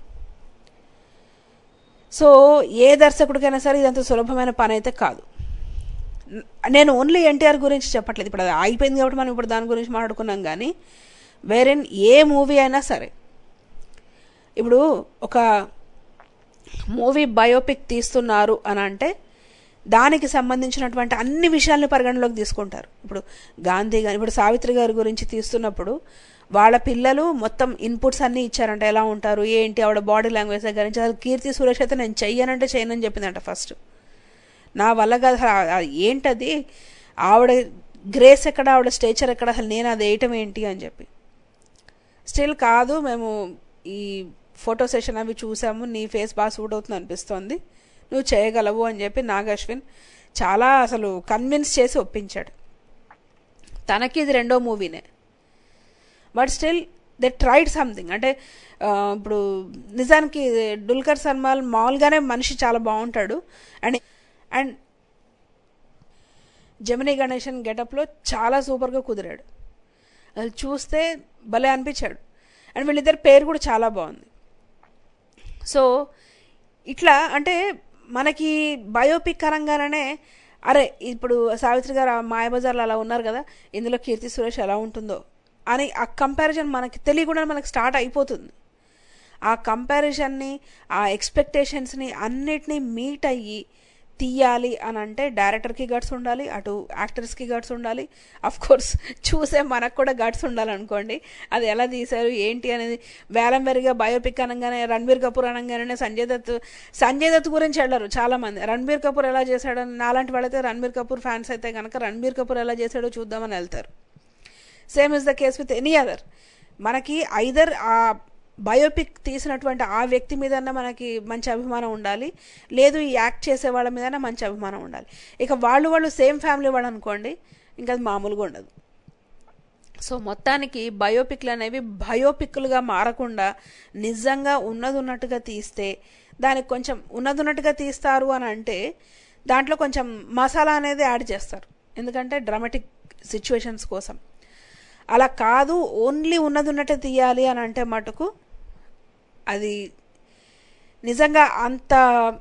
సో ఏ దర్శకుడికైనా సరే ఇదంత సులభమైన పని అయితే కాదు న- నేను ఓన్లీ ఎన్టీఆర్ గురించి చెప్పట్లేదు ఇప్పుడు అది అయిపోయింది కాబట్టి మనం ఇప్పుడు దాని గురించి మాట్లాడుకున్నాం కానీ వేరేన్ ఏ మూవీ అయినా సరే ఇప్పుడు ఒక మూవీ బయోపిక్ తీస్తున్నారు అని అంటే దానికి సంబంధించినటువంటి అన్ని విషయాల్ని పరిగణలోకి తీసుకుంటారు ఇప్పుడు గాంధీ గారి ఇప్పుడు సావిత్రి గారి గురించి తీస్తున్నప్పుడు వాళ్ళ పిల్లలు మొత్తం ఇన్పుట్స్ అన్నీ ఇచ్చారంట ఎలా ఉంటారు ఏంటి ఆవిడ బాడీ లాంగ్వేజ్ దగ్గర నుంచి అసలు కీర్తి సురేష్ అయితే నేను చెయ్యనంటే చేయనని చెప్పిందంట ఫస్ట్ నా వల్ల కాదు అసలు ఆ- ఆ ఏంటది ఆవిడ గ్రేస్ ఎక్కడ ఆవిడ స్టేచర్ ఎక్కడ అసలు నేను అది వేయటం ఏంటి అని చెప్పి స్టిల్ కాదు మేము ఈ ఫోటో సెషన్ అవి చూసాము నీ ఫేస్ బాగా సూట్ అవుతుంది అనిపిస్తోంది నువ్వు చేయగలవు అని చెప్పి నాగ్ అశ్విన్ చాలా అసలు కన్విన్స్ చేసి ఒప్పించాడు తనకి ఇది రెండో మూవీనే but still they tried something అంటే ఆ, ఇప్పుడు నిజానికి డుల్కర్ సల్మాన్ మామూలుగానే మనిషి చాలా బాగుంటాడు అండ్ అండ్ జమినీ గణేషన్ గెటప్లో చాలా సూపర్గా కుదిరాడు అది చూస్తే భలే అనిపించాడు అండ్ వీళ్ళిద్దరి పేరు కూడా చాలా బాగుంది సో ఇట్లా అంటే మనకి బయోపిక్ అనగానే అరే ఇప్పుడు సావిత్రి గారు ఆ మాయాబజార్లో అలా ఉన్నారు కదా ఇందులో కీర్తి సురేష్ ఎలా ఉంటుందో అని ఆ కంపారిజన్ మనకి తెలియకుండా మనకి స్టార్ట్ అయిపోతుంది ఆ కంపారిజన్ని ఆ ఎక్స్పెక్టేషన్స్ని అన్నిటినీ మీట్ అయ్యి తీయాలి అని అంటే డైరెక్టర్కి గట్స్ ఉండాలి అటు యాక్టర్స్కి గట్స్ ఉండాలి అఫ్ కోర్స్ చూసే మనకు కూడా గట్స్ ఉండాలనుకోండి అది ఎలా తీశారు ఏంటి అనేది వేలం వెరిగా బయోపిక్ అనగానే రణబీర్ కపూర్ అనగానే సంజయ్ దత్ సంజయ్ దత్ గురించి వెళ్ళరు చాలా మంది రణబీర్ కపూర్ ఎలా చేశాడని నాలాంటి వాళ్ళైతే రణబీర్ కపూర్ ఫ్యాన్స్ అయితే కనుక రణబీర్ కపూర్ ఎలా చేశాడో చూద్దామని వెళ్తారు same is the case with any other మనకి ఐదర్ ఆ బయోపిక్ తీసినటువంటి ఆ వ్యక్తి మీదన్నా మనకి మంచి అభిమానం ఉండాలి లేదు ఈ యాక్ట్ చేసే వాళ్ళ మీదన్నా మంచి అభిమానం ఉండాలి ఇక వాళ్ళు వాళ్ళు సేమ్ ఫ్యామిలీ వాళ్ళు అనుకోండి ఇంకా అది మామూలుగా ఉండదు సో మొత్తానికి బయోపిక్లు అనేవి బయోపిక్లుగా మారకుండా నిజంగా ఉన్నది ఉన్నట్టుగా తీస్తే దానికి కొంచెం ఉన్నది ఉన్నట్టుగా తీస్తారు అని అంటే దాంట్లో కొంచెం మసాలా అనేది యాడ్ చేస్తారు ఎందుకంటే డ్రామాటిక్ సిచ్యువేషన్స్ కోసం అలా కాదు ఓన్లీ ఉన్నది ఉన్నట్టే తీయాలి అని అంటే మటుకు అది నిజంగా అంత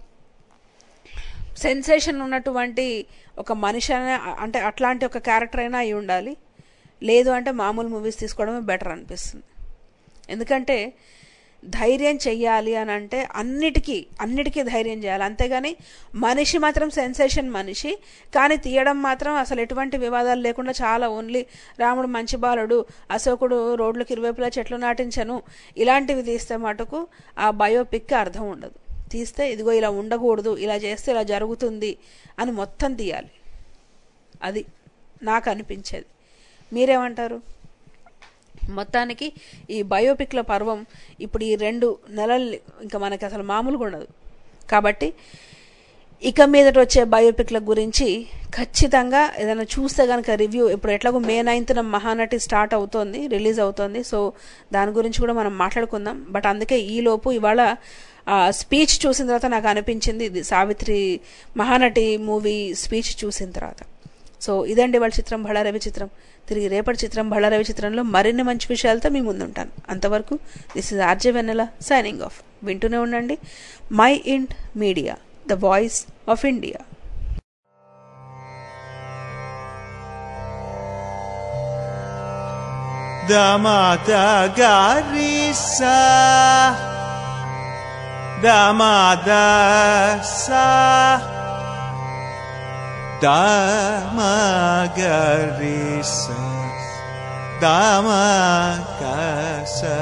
సెన్సేషన్ ఉన్నటువంటి ఒక మనిషి అనే అంటే అట్లాంటి ఒక క్యారెక్టర్ అయినా అయి ఉండాలి లేదు అంటే మామూలు మూవీస్ తీసుకోవడమే బెటర్ అనిపిస్తుంది ఎందుకంటే ధైర్యం చెయ్యాలి అని అంటే అన్నిటికీ అన్నిటికీ ధైర్యం చేయాలి అంతేగాని మనిషి మాత్రం సెన్సేషన్ మనిషి కానీ తీయడం మాత్రం అసలు ఎటువంటి వివాదాలు లేకుండా చాలా ఓన్లీ రాముడు మంచి బాలుడు అశోకుడు రోడ్లకు ఇరువైపులా చెట్లు నాటించను ఇలాంటివి తీస్తే మటుకు ఆ బయోపిక్కి అర్థం ఉండదు తీస్తే ఇదిగో ఇలా ఉండకూడదు ఇలా చేస్తే ఇలా జరుగుతుంది అని మొత్తం తీయాలి అది నాకు అనిపించేది మీరేమంటారు మొత్తానికి ఈ బయోపిక్ల పర్వం ఇప్పుడు ఈ రెండు నెలలు ఇంకా మనకి అసలు మామూలుగా ఉండదు కాబట్టి ఇక మీదట వచ్చే బయోపిక్ల గురించి ఖచ్చితంగా ఏదైనా చూస్తే కనుక రివ్యూ ఇప్పుడు ఎట్లాగో మే నైన్త్న మహానటి స్టార్ట్ అవుతోంది రిలీజ్ అవుతోంది సో దాని గురించి కూడా మనం మాట్లాడుకుందాం బట్ అందుకే ఈలోపు ఇవాళ స్పీచ్ చూసిన తర్వాత నాకు అనిపించింది ఇది సావిత్రి మహానటి మూవీ స్పీచ్ చూసిన తర్వాత సో ఇదండి వాళ్ళ చిత్రం బళ్ళారవి చిత్రం తిరిగి రేపటి చిత్రం బళ్ళారవి చిత్రంలో మరిన్ని మంచి విషయాలతో మీ ముందుంటాను అంతవరకు this is RJ Vennela signing off వింటూనే ఉండండి mind media the voice of India Damata Garissa Damada Sa Damagarissa Damakasa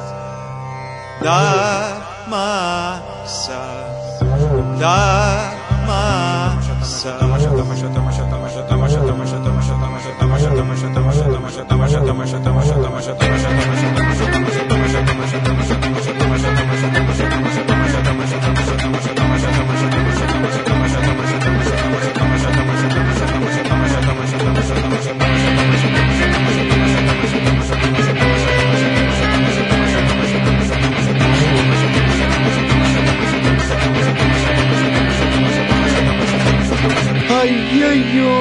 Damasa Damasa అయ్యయ్యో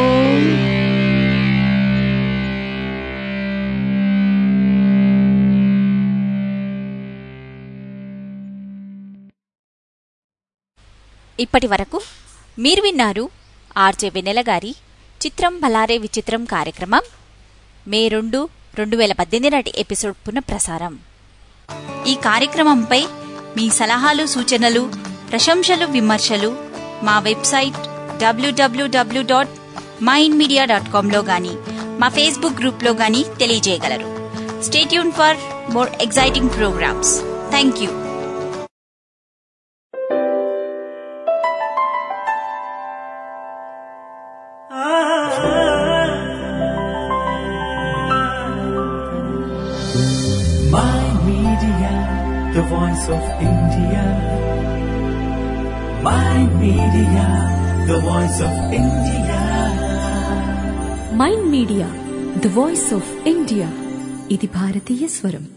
ఇప్పటి వరకు మీరు విన్నారు ఆర్జే వెన్నెల గారి చిత్రం బలారే విచిత్రం కార్యక్రమం మే రెండు రెండు వేల పద్దెనిమిది నాటి ఎపిసోడ్ పునఃప్రసారం ఈ కార్యక్రమంపై మీ సలహాలు సూచనలు ప్రశంసలు విమర్శలు మా website W W W dot mind media dot కామ్లో కానీ మా ఫేస్బుక్ గ్రూప్లో కానీ తెలియజేయగలరు stay tuned for more exciting programmes thank you My Media, the voice of India. My Media, the voice of India. Mind media the voice of India ఇది భారతీయ స్వరం